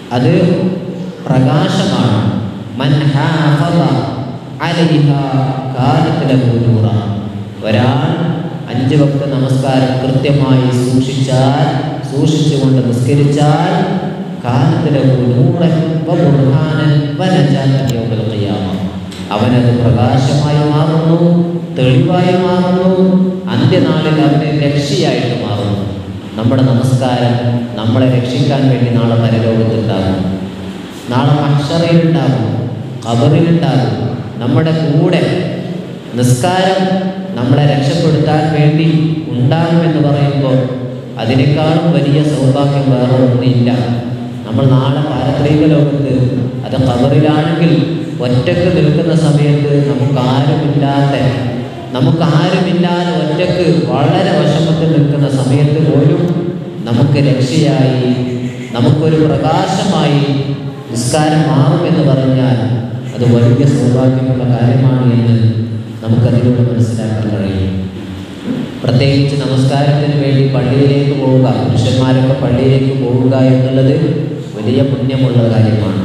S1: അത് പ്രകാശമാണ് മൻ ഹാഫള അലൈഹാ കാനത്ത് ലഹു നൂറ ഒരാൾ അഞ്ച് വക്ത നമസ്കാരം കൃത്യമായി സൂക്ഷിച്ചാൽ സൂക്ഷിച്ചുകൊണ്ട് നിസ്കരിച്ചാൽ കാനത്ത് ലഹു നൂറൻ വ ബുർഹാനൻ വ നജാതൻ യൗമൽ ഖിയാമ അവനത് പ്രകാശമായി മാറുന്നു തെളിവായി മാറുന്നു അന്ത്യനാളിൽ അവന് രക്ഷയായിട്ട് മാറുന്നു നമ്മുടെ നമസ്കാരം നമ്മളെ രക്ഷിക്കാൻ വേണ്ടി നാളെ പരലോകത്തുണ്ടാകും നാളെ അക്ഷറയിലുണ്ടാകും കബറിലുണ്ടാകും നമ്മുടെ കൂടെ നിസ്കാരം നമ്മളെ രക്ഷപ്പെടുത്താൻ വേണ്ടി ഉണ്ടാകുമെന്ന് പറയുമ്പോൾ അതിനേക്കാളും വലിയ സൗഭാഗ്യം വേറെ ഒന്നില്ല നമ്മൾ നാളെ പാരത്രിക ലോകത്ത് അത് കബറിലാണെങ്കിൽ ഒറ്റക്ക് നിൽക്കുന്ന സമയത്ത് നമുക്കാരുമില്ലാത്ത നമുക്കാരുമില്ലാതെ ഒറ്റക്ക് വളരെ വിഷമത്തിൽ നിൽക്കുന്ന സമയത്ത് പോലും നമുക്ക് രക്ഷയായി നമുക്കൊരു പ്രകാശമായി നിസ്കാരം മാറുമെന്ന് പറഞ്ഞാൽ അത് വലിയ സൗഭാഗ്യമുള്ള കാര്യമാണ് എന്ന് നമുക്കതിലൂടെ മനസ്സിലാക്കാൻ കഴിയും പ്രത്യേകിച്ച് നമസ്കാരത്തിന് വേണ്ടി പള്ളിയിലേക്ക് പോവുക പുരുഷന്മാരൊക്കെ പള്ളിയിലേക്ക് പോവുക എന്നുള്ളത് വലിയ പുണ്യമുള്ള കാര്യമാണ്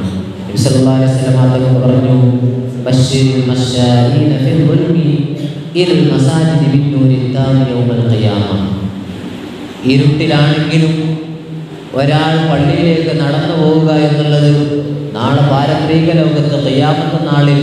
S1: തങ്ങൾ പറഞ്ഞു ബശ്ശിരിൽ മശ്ശാരീന ഫിൽ ദുൽമി ഇൽ മസാജിദി ബിന്നൂരി താമി യൗമൽ ഖിയാമ ഇരുട്ടിലാണെങ്കിലും ഒരാൾ പള്ളിയിലേക്ക് നടന്നു പോവുക എന്നുള്ളത് നാളെ പാരത്രിക ലോകത്ത് ഖിയാമത്ത് നാളിൽ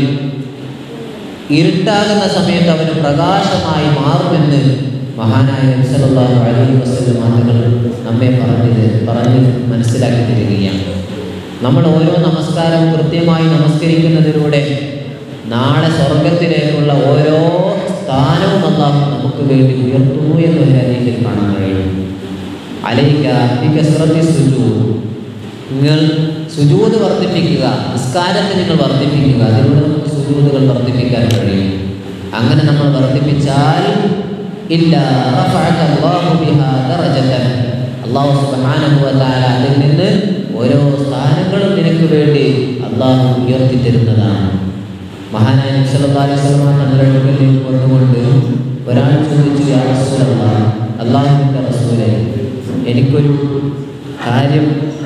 S1: ഇരുട്ടാകുന്ന സമയത്ത് അവന് പ്രകാശമായി മാറുമെന്ന് മഹാനായ നബ്സല്ലാഹു അലൈഹി വസല്ലം മാതകൾ നമ്മെ പറഞ്ഞത് പറഞ്ഞ് മനസ്സിലാക്കി തരികയാണ് നമ്മൾ ഓരോ നമസ്കാരവും കൃത്യമായി നമസ്കരിക്കുന്നതിലൂടെ നാളെ സ്വർഗത്തിലേക്കുള്ള ഓരോ സ്ഥാനവും അള്ളാഹു നമുക്ക് വേണ്ടി ഉയർത്തുന്നു എന്നൊരു രീതിയിൽ കാണാൻ കഴിയും അലൈക ബികസ്റത്തി സുജൂദ് നിങ്ങൾ സുജൂദ് വർദ്ധിപ്പിക്കുക നിസ്കാരത്തെ നിങ്ങൾ വർദ്ധിപ്പിക്കുക അതിലൂടെ നമുക്ക് സുജൂദുകൾ വർദ്ധിപ്പിക്കാൻ കഴിയും അങ്ങനെ നമ്മൾ വർദ്ധിപ്പിച്ചാൽ ഇല്ല റഫഅക അല്ലാഹു ബിഹാ ദറജതൻ അല്ലാഹു സുബ്ഹാനഹു വ തആല അതിൽ നിന്ന് ഓരോ സ്ഥാനങ്ങളും നിനക്ക് വേണ്ടി അള്ളാഹു ഉയർത്തി തരുന്നതാണ് മഹാനായ നബി സല്ലല്ലാഹു അലൈഹി വസല്ലം തങ്ങളുടെ അടുക്കലേക്ക് വന്നുകൊണ്ട് ഒരാൾ ചോദിച്ചു യാ റസൂലല്ലാഹ് അള്ളാഹുവിൻ്റെ റസൂലെ എനിക്കൊരു കാര്യം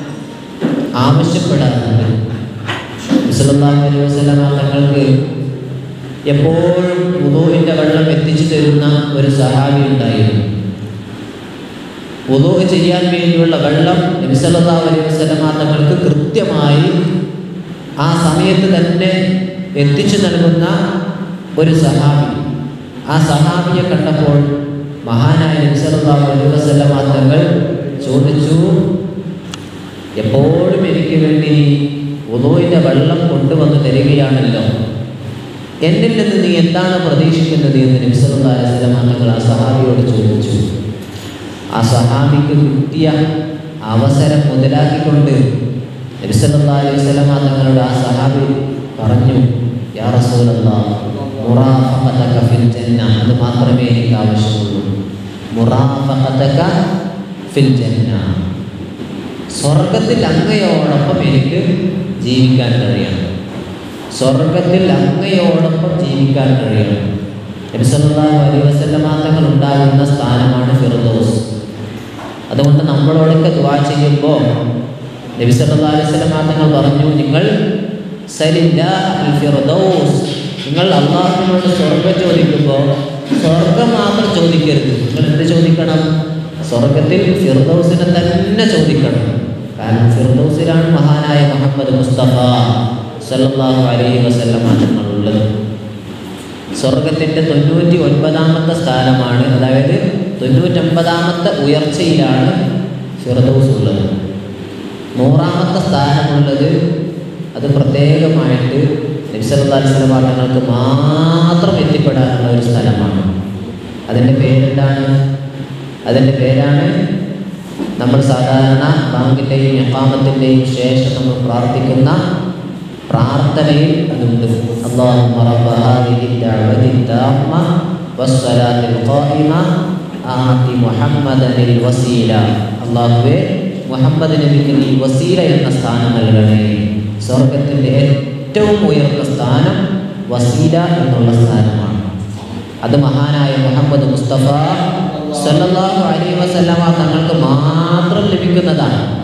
S1: ആവശ്യപ്പെടാറുണ്ട് മുസലല്ലാഹു അലൈഹി വസല്ലം തങ്ങൾക്ക് എപ്പോഴും ഉദോവിൻ്റെ വെള്ളം എത്തിച്ചു തരുന്ന ഒരു സഹാബി ഉണ്ടായിരുന്നു ഉദോ ചെയ്യാൻ വേണ്ടിയുള്ള വെള്ളം നബിസല്ലാഹു അലൈഹി വസല്ലം തങ്ങൾക്ക് കൃത്യമായി ആ സമയത്ത് തന്നെ എത്തിച്ചു നൽകുന്ന ഒരു സഹാബി ആ സഹാബിയെ കണ്ടപ്പോൾ മഹാനായ നബിസല്ലാഹു അലൈഹി വസല്ലം തങ്ങൾ ചോദിച്ചു എപ്പോഴും എനിക്ക് വേണ്ടി നീ ഉദോയിൻ്റെ വെള്ളം കൊണ്ടുവന്ന് തരികയാണല്ലോ എന്നിൽ നിന്ന് നീ എന്താണ് പ്രതീക്ഷിക്കുന്നത് എന്ന് നബിസല്ലാസ്ലം തങ്ങൾ ആ സഹാബിയോട് ചോദിച്ചു ആ സഹാബിക്ക് കിട്ടിയ അവസരം മുതലാക്കിക്കൊണ്ട് നബിസല്ലാ അലൈഹി സ്വലമ തങ്ങളുടെ ആ സഹാബി പറഞ്ഞു യാ റസൂലല്ലാ മുറാഫഖതക ഫിൽ ജന്ന അത് മാത്രമേ എനിക്ക് ആവശ്യമുള്ളൂ മുറാഫഖതക ഫിൽ ജന്ന സ്വർഗത്തിൽ അങ്ങയോടൊപ്പം എനിക്ക് ജീവിക്കാൻ കഴിയണം സ്വർഗത്തിൽ അങ്ങയോടൊപ്പം ജീവിക്കാൻ കഴിയണം നബിസല്ലാഹു അലൈഹി വസല്ലമ തങ്ങൾ ഉണ്ടാകുന്ന സ്ഥാനമാണ് ഫിർദോസ് അതുകൊണ്ട് നമ്മളോടൊക്കെ ദുആ ചെയ്യുമ്പോൾ നബി സല്ലല്ലാഹു അലൈഹി വസല്ലമ തങ്ങൾ പറഞ്ഞു നിങ്ങൾ സലില്ലാഹുൽ ഫിർദൗസ് നിങ്ങൾ അള്ളാഹുവിനോട് സ്വർഗം ചോദിക്കുമ്പോൾ സ്വർഗം മാത്രം ചോദിക്കരുത് നിങ്ങൾ എന്ത് ചോദിക്കണം സ്വർഗത്തിൽ ഫിർദൗസിനെ തന്നെ ചോദിക്കണം കാരണം ഫിർദൗസിലാണ് മഹാനായ മുഹമ്മദ് മുസ്തഫ സല്ലല്ലാഹു അലൈഹി വസല്ലമ തങ്ങളുള്ളത് സ്വർഗത്തിൻ്റെ തൊണ്ണൂറ്റി ഒൻപതാമത്തെ സ്ഥാനമാണ് അതായത് തൊണ്ണൂറ്റൊമ്പതാമത്തെ ഉയർച്ചയിലാണ് ഫിറദൗസ് ഉള്ളത് നൂറാമത്തെ സ്ഥാനമുള്ളത് അത് പ്രത്യേകമായിട്ട് നബ്സല്ലാസ്ലം തങ്ങൾക്ക് മാത്രം എത്തിപ്പെടാനുള്ള ഒരു സ്ഥലമാണ് അതിൻ്റെ പേരെന്താണ് അതിൻ്റെ പേരാണ് നമ്മൾ സാധാരണ ബാങ്കിൻ്റെയും എക്കാമത്തിൻ്റെയും ശേഷം നമ്മൾ പ്രാർത്ഥിക്കുന്ന പ്രാർത്ഥനയിൽ അതുണ്ട് اللهم رب هذه الدعوة التامة والصلاة القائمة آت محمدا الوسيلة അള്ളാഹുവെ മുഹമ്മദ് നബിക്ക് നീ വസീല എന്ന സ്ഥാനം നൽകണേ സ്വർഗത്തിൻ്റെ ഏറ്റവും ഉയർന്ന സ്ഥാനം വസീല എന്നുള്ള സ്ഥാനമാണ് അത് മഹാനായ മുഹമ്മദ് മുസ്തഫ സല്ലല്ലാഹു അലൈഹി വസല്ലമ തങ്ങൾക്ക് മാത്രം ലഭിക്കുന്നതാണ്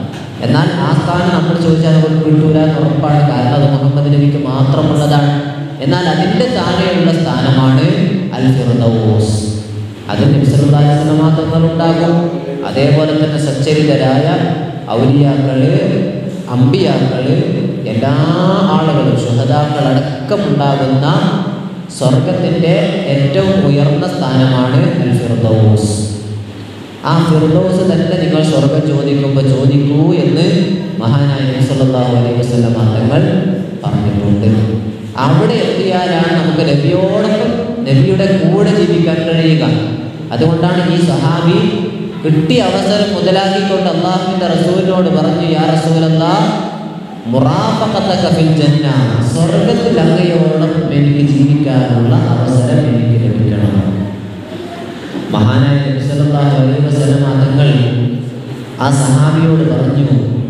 S1: എന്നാൽ ആ സ്ഥാനം നമ്മൾ ചോദിച്ചാൽ നമുക്ക് കിട്ടൂല എന്ന് ഉറപ്പാണ് കാരണം അത് മുഹമ്മദ് നബിക്ക് മാത്രമുള്ളതാണ് എന്നാൽ അതിൻ്റെ താഴെയുള്ള സ്ഥാനമാണ് അൽ ഫിർദൗസ് അത് നബിസല്ലാസ്ലം മാത്രങ്ങൾ ഉണ്ടാകും അതേപോലെ തന്നെ സച്ചരിതരായ ഔലിയാക്കള് അമ്പിയാക്കള് എല്ലാ ആളുകളും ശുഹതാക്കൾ അടക്കമുണ്ടാകുന്ന സ്വർഗത്തിൻ്റെ ഏറ്റവും ഉയർന്ന സ്ഥാനമാണ് അൽ ഫിർദൗസ് ആ ഫിർദൗസ് തന്നെ നിങ്ങൾ സ്വർഗം ചോദിക്കുമ്പോൾ ചോദിക്കൂ എന്ന് മഹാനായ നബി സല്ലല്ലാഹു അലൈഹി വസല്ലം തങ്ങൾ പറഞ്ഞിട്ടുണ്ട് അവിടെ എത്തിയാലാണ് നമുക്ക് നബിയോടൊപ്പം നബിയുടെ കൂടെ ജീവിക്കാൻ കഴിയുക അതുകൊണ്ടാണ് ഈ സഹാബി കിട്ടിയ അവസരം മുതലാക്കിക്കൊണ്ട് അള്ളാഹുവിൻ്റെ റസൂലിനോട് പറഞ്ഞു യാ റസൂലല്ലാ മുറാഫഖത്തക ഫിൽ ജന്ന സ്വർഗത്തിൽ അങ്ങയോളം എനിക്ക് ജീവിക്കാനുള്ള അവസരം എനിക്ക് ലഭിക്കണം മഹാനായ നബി സല്ലല്ലാഹു അലൈഹി വസല്ലം തങ്ങൾ ആ സഹാബിയോട് പറഞ്ഞു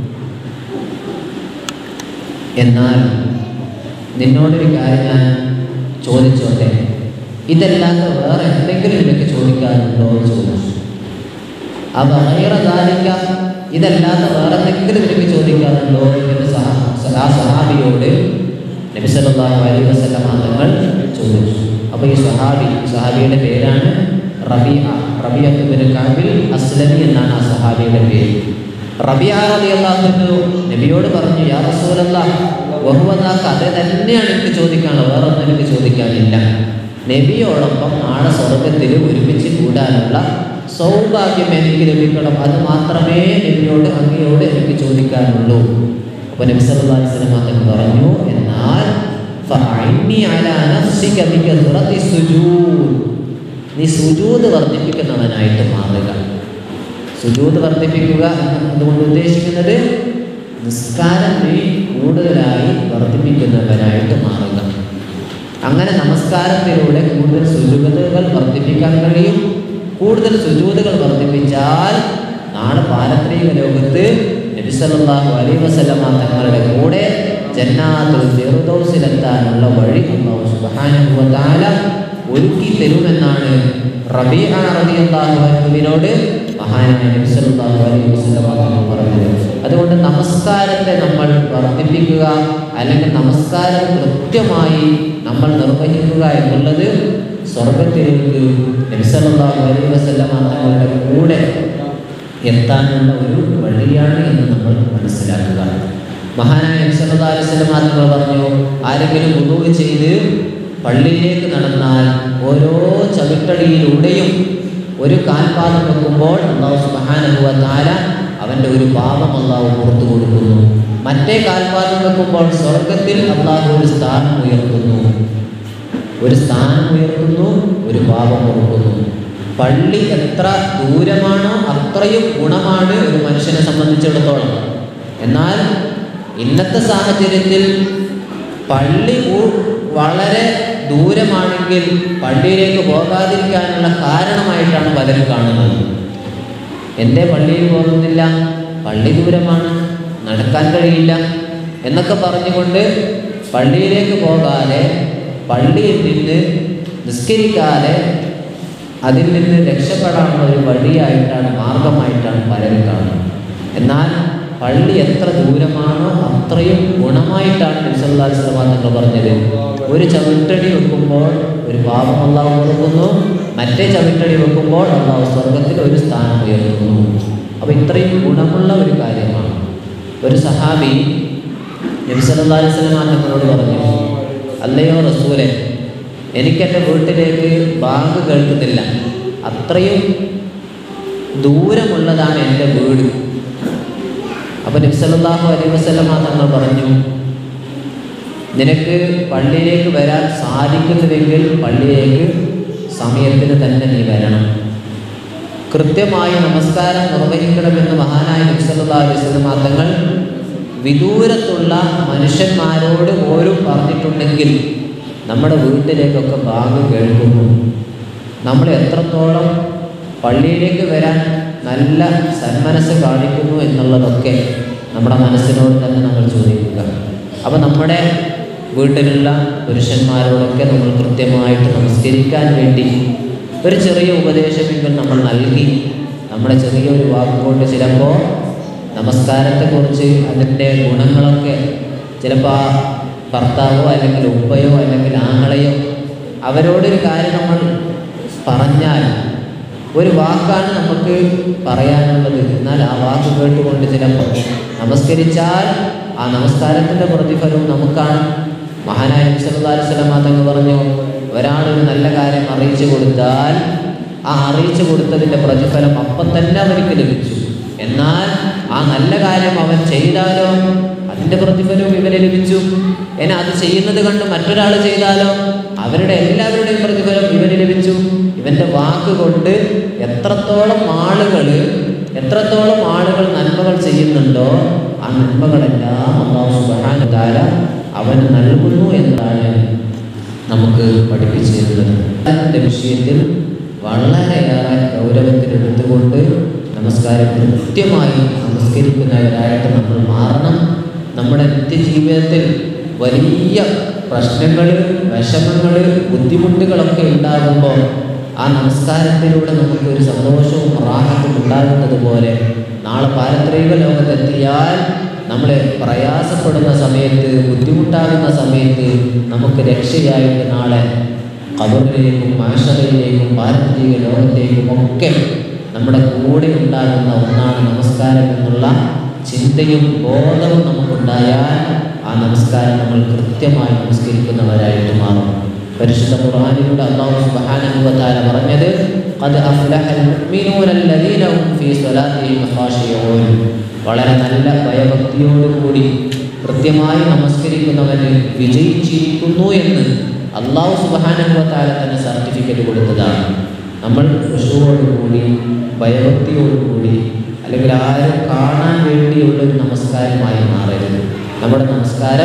S1: എന്നാൽ നിന്നോടൊരു കാര്യം ഞാൻ ചോദിച്ചോട്ടെ ഇതല്ലാതെ വേറെ എന്തെങ്കിലും നിനക്ക് ചോദിക്കാനുണ്ടോ എന്ന് ചോദിച്ചു ആ വഹൈറ ദാലിക ഇതല്ലാതെ വേറെ എന്തെങ്കിലും നിനക്ക് ചോദിക്കാനുണ്ടോ എന്ന് സഹ- ആ സഹാബിയോട് നബി സല്ലല്ലാഹു അലൈഹി വസല്ലം തങ്ങൾ ചോദിച്ചു അപ്പോൾ ഈ സഹാബി സഹാബിയുടെ പേരാണ് റബിയ റബിയത്ത് ബിൻ കാബിൽ അസ്ലമി എന്നാണ് ആ സഹാബിയുടെ പേര് റബിയ റളിയല്ലാഹു അൻഹു നബിയോട് പറഞ്ഞു യാ റസൂലല്ലാഹ് വഹുവദാക അത് തന്നെയാണ് എനിക്ക് ചോദിക്കാനുള്ളത് വേറെ ഒന്നും എനിക്ക് ചോദിക്കാനില്ല നബിയോടൊപ്പം നാളെ സ്വർഗത്തിൽ ഒരുമിച്ച് കൂടാനുള്ള സൗഭാഗ്യം എനിക്ക് ലഭിക്കണം അത് മാത്രമേ നബിയോട് അങ്ങയോട് എനിക്ക് ചോദിക്കാനുള്ളൂ അപ്പോൾ നബി സല്ലല്ലാഹു അലൈഹി വസല്ലം തങ്ങൾ പറഞ്ഞു എന്നാൽ ഫഅഇന്നി അലാ നഫ്സിക ബികഥറത്തി സുജൂദ് നീ സുജൂദ് വർദ്ധിപ്പിക്കുന്നവനായിട്ട് മാറുക സുജൂദ് വർദ്ധിപ്പിക്കുക എന്നതുകൊണ്ട് ഉദ്ദേശിക്കുന്നത് നിസ്കാരം നീ കൂടുതലായി വർദ്ധിപ്പിക്കുന്നവനായിട്ട് മാറുക അങ്ങനെ നമസ്കാരത്തിലൂടെ കൂടുതൽ സുജൂതുകൾ വർദ്ധിപ്പിക്കാൻ കഴിയും കൂടുതൽ സുജൂതുകൾ വർദ്ധിപ്പിച്ചാൽ നാളെ പാരത്രിക ലോകത്ത് നബി സല്ലല്ലാഹു അലൈഹി വസല്ലമ തങ്ങളുടെ കൂടെ ജന്നാത്തുൽ ഫിർദൗസിലെത്താനുള്ള വഴി അല്ലാഹു സുബ്ഹാനഹു വ തആല ഒരുക്കി തരുമെന്നാണ് റബീഅ റളിയല്ലാഹു അൻഹുവിനോട് മഹാനായ നബി സല്ലല്ലാഹു അലൈഹി വസല്ലമ തങ്ങൾ പറഞ്ഞത് അതുകൊണ്ട് നമസ്കാരത്തെ നമ്മൾ വർദ്ധിപ്പിക്കുക അല്ലെങ്കിൽ നമസ്കാരം കൃത്യമായി നമ്മൾ നിർവഹിക്കുക എന്നുള്ളത് സ്വർഗത്തിലേക്ക് നബി സല്ലല്ലാഹു അലൈഹി വസല്ലമ തങ്ങളുടെ കൂടെ എത്താനുള്ള ഒരു വഴിയാണ് എന്ന് നമ്മൾ മനസ്സിലാക്കുക മഹാനായ നബി സല്ലല്ലാഹു അലൈഹി വസല്ലമ തങ്ങൾ പറഞ്ഞു ആരെങ്കിലും വുദൂ ചെയ്ത് പള്ളിയിലേക്ക് നടന്നാൽ ഓരോ ചവിട്ടടിയിലൂടെയും ഒരു കാൽപാദം വെക്കുമ്പോൾ അള്ളാഹു സുബ്ഹാനഹു വ തആല അവൻ്റെ ഒരു പാപം അള്ളാഹു പുറത്തു കൊടുക്കുന്നു മറ്റേ കാൽപാദം വെക്കുമ്പോൾ സ്വർഗത്തിൽ അള്ളാഹു ഒരു സ്ഥാനം ഉയർത്തുന്നു ഒരു സ്ഥാനം ഉയർത്തുന്നു ഒരു പാപം കൊടുക്കുന്നു പള്ളി എത്ര ദൂരമാണോ അത്രയും ഗുണമാണ് ഒരു മനുഷ്യനെ സംബന്ധിച്ചിടത്തോളം എന്നാൽ ഇന്നത്തെ സാഹചര്യത്തിൽ പള്ളി ഊ- വളരെ ദൂരമാണെങ്കിൽ പള്ളിയിലേക്ക് പോകാതിരിക്കാനുള്ള കാരണമായിട്ടാണ് പലരും കാണുന്നത് എൻ്റെ പള്ളിയിൽ പോകുന്നില്ല പള്ളി ദൂരമാണ് നടക്കാൻ കഴിയില്ല എന്നൊക്കെ പറഞ്ഞുകൊണ്ട് പള്ളിയിലേക്ക് പോകാതെ പള്ളിയിൽ നിന്ന് നിസ്കരിക്കാതെ അതിൽ നിന്ന് രക്ഷപ്പെടാനുള്ള ഒരു വഴിയായിട്ടാണ് മാർഗമായിട്ടാണ് പലരും കാണുന്നത് എന്നാൽ പള്ളി എത്ര ദൂരമാണോ അത്രയും ഗുണമായിട്ടാണ് നബ്സല്ലാസ്ലമാ തങ്ങൾ പറഞ്ഞത് ഒരു ചവിട്ടടി വെക്കുമ്പോൾ ഒരു പാപം അള്ളാഹു കൊടുക്കുന്നു മറ്റേ ചവിട്ടടി വെക്കുമ്പോൾ അള്ളാഹു സ്വർഗത്തിൽ ഒരു സ്ഥാനം ഉയർത്തുന്നു അപ്പോൾ ഇത്രയും ഗുണമുള്ള ഒരു കാര്യമാണ് ഒരു സഹാബി നബിസല്ലാ അലിസ്ലമാ തങ്ങളോട് പറഞ്ഞു അല്ലയോ റസൂലെ എനിക്കെൻ്റെ വീട്ടിലേക്ക് ബാങ്ക് കേൾക്കുന്നില്ല അത്രയും ദൂരമുള്ളതാണ് എൻ്റെ വീട് അപ്പോൾ നബ്സല്ലാഹു അലൈഹി വസല്ലമ തങ്ങൾ പറഞ്ഞു നിനക്ക് പള്ളിയിലേക്ക് വരാൻ സാധിക്കുന്നുവെങ്കിൽ പള്ളിയിലേക്ക് സമയത്തിന് തന്നെ നീ വരണം കൃത്യമായി നമസ്കാരം നിർവഹിക്കണമെന്ന് മഹാനായ നബ്സല്ലാ അലൈഹി വസല്ലമ തങ്ങൾ വിദൂരത്തുള്ള മനുഷ്യന്മാരോട് പോലും പറഞ്ഞിട്ടുണ്ടെങ്കിൽ നമ്മുടെ വീട്ടിലേക്കൊക്കെ ബാങ്ക് കേൾക്കുന്നു നമ്മൾ എത്രത്തോളം പള്ളിയിലേക്ക് വരാൻ നല്ല സന്മനസ് കാണിക്കുന്നു എന്നുള്ളതൊക്കെ നമ്മുടെ മനസ്സിനോട് തന്നെ നമ്മൾ ചോദിക്കുക അപ്പോൾ നമ്മുടെ വീട്ടിലുള്ള പുരുഷന്മാരോടൊക്കെ നമ്മൾ കൃത്യമായിട്ട് നമസ്കരിക്കാൻ വേണ്ടി ഒരു ചെറിയ ഉപദേശമെങ്കിലും നമ്മൾ നൽകി നമ്മുടെ ചെറിയൊരു വാക്കുകൊണ്ട് ചിലപ്പോൾ നമസ്കാരത്തെക്കുറിച്ച് അതിൻ്റെ ഗുണങ്ങളൊക്കെ ചിലപ്പോൾ ആ ഭർത്താവോ അല്ലെങ്കിൽ ഉപ്പയോ അല്ലെങ്കിൽ ആങ്ങളെയോ അവരോടൊരു കാര്യം നമ്മൾ പറഞ്ഞാൽ ഒരു വാക്കാണ് നമുക്ക് പറയാനുള്ളത് എന്നാൽ ആ വാക്ക് കേട്ടുകൊണ്ട് ചിലപ്പോൾ നമസ്കരിച്ചാൽ ആ നമസ്കാരത്തിൻ്റെ പ്രതിഫലവും നമുക്കാണ് മഹാനായ മുസലാസ്ലമ തങ്ങൾ പറഞ്ഞു ഒരാളൊരു നല്ല കാര്യം അറിയിച്ചു കൊടുത്താൽ ആ അറിയിച്ചു കൊടുത്തതിൻ്റെ പ്രതിഫലം അപ്പം തന്നെ അവർക്ക് ലഭിച്ചു എന്നാൽ ആ നല്ല കാര്യം അവൻ ചെയ്താലോ അതിൻ്റെ പ്രതിഫലവും ഇവന് ലഭിച്ചു എന്നാൽ അത് ചെയ്യുന്നത് കണ്ട് മറ്റൊരാൾ ചെയ്താലോ അവരുടെ എല്ലാവരുടെയും പ്രതിഫലം ഇവന് ലഭിച്ചു ഇവൻ്റെ വാക്ക് കൊണ്ട് എത്രത്തോളം ആളുകൾ എത്രത്തോളം ആളുകൾ നന്മകൾ ചെയ്യുന്നുണ്ടോ ആ നന്മകളെല്ലാം അള്ളാഹു സുബ്ഹാനഹു വ തആല അവന് നൽകുന്നു എന്നാണ് നമുക്ക് പഠിപ്പിച്ചു തരുന്നത് അതിൻ്റെ വിഷയത്തിൽ വളരെയേറെ ഗൗരവത്തിലെടുത്തുകൊണ്ട് നമസ്കാരം കൃത്യമായി നമസ്കരിക്കുന്നവരായിട്ട് നമ്മൾ മാറണം നമ്മുടെ നിത്യജീവിതത്തിൽ വലിയ പ്രശ്നങ്ങൾ വിഷമങ്ങൾ ബുദ്ധിമുട്ടുകളൊക്കെ ഉണ്ടാകുമ്പോൾ ആ നമസ്കാരത്തിലൂടെ നമുക്കൊരു സന്തോഷവും റാഹത്തും ഉണ്ടാകുന്നത് പോലെ നാളെ പാരത്രിക ലോകത്തെത്തിയാൽ നമ്മൾ പ്രയാസപ്പെടുന്ന സമയത്ത് ബുദ്ധിമുട്ടാകുന്ന സമയത്ത് നമുക്ക് രക്ഷയായിട്ട് നാളെ കബറിലേക്കും മാഷറിലേക്കും പാരത്രിക ലോകത്തേക്കും ഒക്കെ നമ്മുടെ കൂടെ ഉണ്ടാകുന്ന ഒന്നാണ് നമസ്കാരം എന്നുള്ള ചിന്തയും ബോധവും നമുക്കുണ്ടായാൽ ആ നമസ്കാരം നമ്മൾ കൃത്യമായി നമസ്കരിക്കുന്നവരായിട്ട് മാറും പരിശുദ്ധ ഖുർആനിലൂടെ അല്ലാഹു സുബ്ഹാനഹു വ തആല പറഞ്ഞത് ഖദ് അഫ്ലഹൽ മുഅ്മിനൂന അല്ലദീന ഹും ഫീ സ്വലാത്തിഹിം ഖാശിഊൻ വളരെ നല്ല ഭയഭക്തിയോടുകൂടി കൃത്യമായി നമസ്കരിക്കുന്നവന് വിജയിച്ചിരിക്കുന്നു എന്ന് അള്ളാഹു സുബ്ഹാനഹു വ തആല തന്നെ സർട്ടിഫിക്കറ്റ് കൊടുത്തതാണ് നമ്മൾ ഖുശൂവോടുകൂടി ഭയഭക്തിയോടുകൂടി അല്ലെങ്കിൽ ആരും കാണാൻ വേണ്ടിയുള്ള ഒരു നമസ്കാരമായി മാറരുത് നമ്മുടെ നമസ്കാരം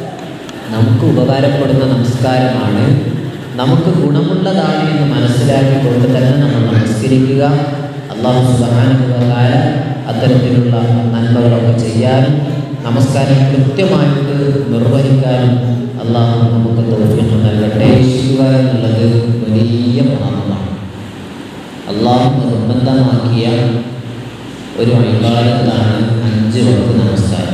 S1: നമുക്ക് ഉപകാരപ്പെടുന്ന നമസ്കാരമാണ് നമുക്ക് ഗുണമുള്ളതാണ് എന്ന് മനസ്സിലാക്കിക്കൊണ്ട് തന്നെ നമ്മൾ നമസ്കരിക്കുക അള്ളാഹു സുബാനുഭവത്തായ അത്തരത്തിലുള്ള നന്മകളൊക്കെ ചെയ്യാനും നമസ്കാരം കൃത്യമായിട്ട് നിർവഹിക്കാനും അള്ളാഹു നമുക്ക് തോഫിക്ക് നൽകട്ടെ ചെയ്യുക എന്നുള്ളത് വലിയ മാർഗമാണ് അള്ളാഹു നിർബന്ധമാക്കിയ ഒരു അഴികാലത്താണ് അഞ്ച് വർക്ക് നമസ്കാരം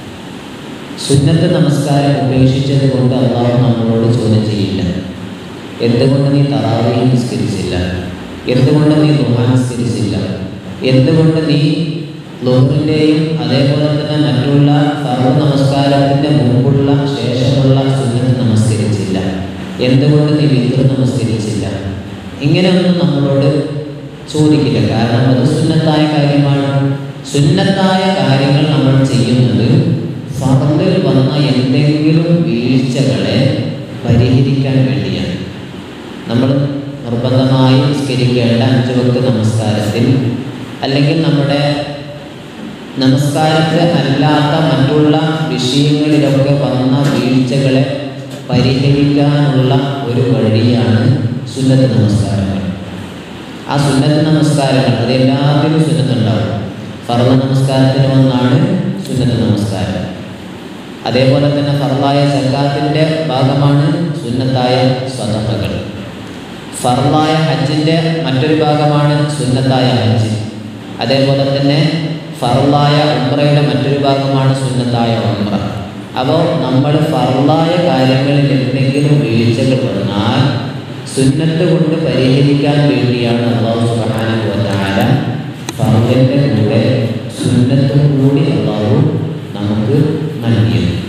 S1: സുന്നത്ത് നമസ്കാരം ഉപേക്ഷിച്ചത് കൊണ്ട് അള്ളാഹു നമ്മളോട് ചോദ്യം ചെയ്യില്ല എന്തുകൊണ്ട് നീ തറാവി നിസ്കരിച്ചില്ല എന്തുകൊണ്ട് നീ ദുഹാ നിസ്കരിച്ചില്ല എന്തുകൊണ്ട് നീ ലോഹിൻ്റെയും അതേപോലെ തന്നെ മറ്റുള്ള സർവ്വ നമസ്കാരത്തിൻ്റെ മുമ്പുള്ള ശേഷമുള്ള സുന്നത്ത് നമസ്കരിച്ചില്ല എന്തുകൊണ്ട് നീ വിദ്ര നമസ്കരിച്ചില്ല ഇങ്ങനെയൊന്നും നമ്മളോട് ചോദിക്കില്ല കാരണം അത് സുന്നത്തായ കാര്യമാണ് സുന്നത്തായ കാര്യങ്ങൾ നമ്മൾ ചെയ്യുന്നത് ഫറദിൽ വന്ന എന്തെങ്കിലും വീഴ്ചകളെ പരിഹരിക്കാൻ വേണ്ടിയാണ് നമ്മൾ നിർബന്ധമായി നിസ്കരിക്കേണ്ട അഞ്ച് വക്ത് നമസ്കാരത്തിൽ അല്ലെങ്കിൽ നമ്മുടെ നമസ്കാരത്തിൽ അല്ലാത്ത മറ്റുള്ള വിഷയങ്ങളിലൊക്കെ വന്ന വീഴ്ചകളെ പരിഹരിക്കാനുള്ള ഒരു വഴിയാണ് സുന്നത്ത് നമസ്കാരങ്ങൾ ആ സുന്നത്ത് നമസ്കാരങ്ങൾ അത് എല്ലാത്തിനും സുന്നത്തുണ്ടാവും ഫർദ നമസ്കാരത്തിന് ഒന്നാണ് സുന്നത്ത് നമസ്കാരം അതേപോലെ തന്നെ ഫർദായ സക്കാത്തിൻ്റെ ഭാഗമാണ് സുന്നത്തായ സ്വതക്കകൾ ഫർദായ ഹജ്ജിൻ്റെ മറ്റൊരു ഭാഗമാണ് സുന്നത്തായ ഹജ്ജ് അതേപോലെ തന്നെ ഫർദായ ഉംറയുടെ മറ്റൊരു ഭാഗമാണ് സുന്നത്തായ ഉംറ അപ്പോൾ നമ്മൾ ഫർദായ കാര്യങ്ങളിൽ എന്തെങ്കിലും വീഴ്ചകൾ വന്നാൽ സുന്നത്ത് കൊണ്ട് പരിഹരിക്കാൻ വേണ്ടിയാണ് അള്ളാഹു സുബ്ഹാനഹു വ തആല ഫർദിൻ്റെ കൂടെ സുന്നത്തും കൂടി അള്ളാഹു നമുക്ക് നൽകിയത്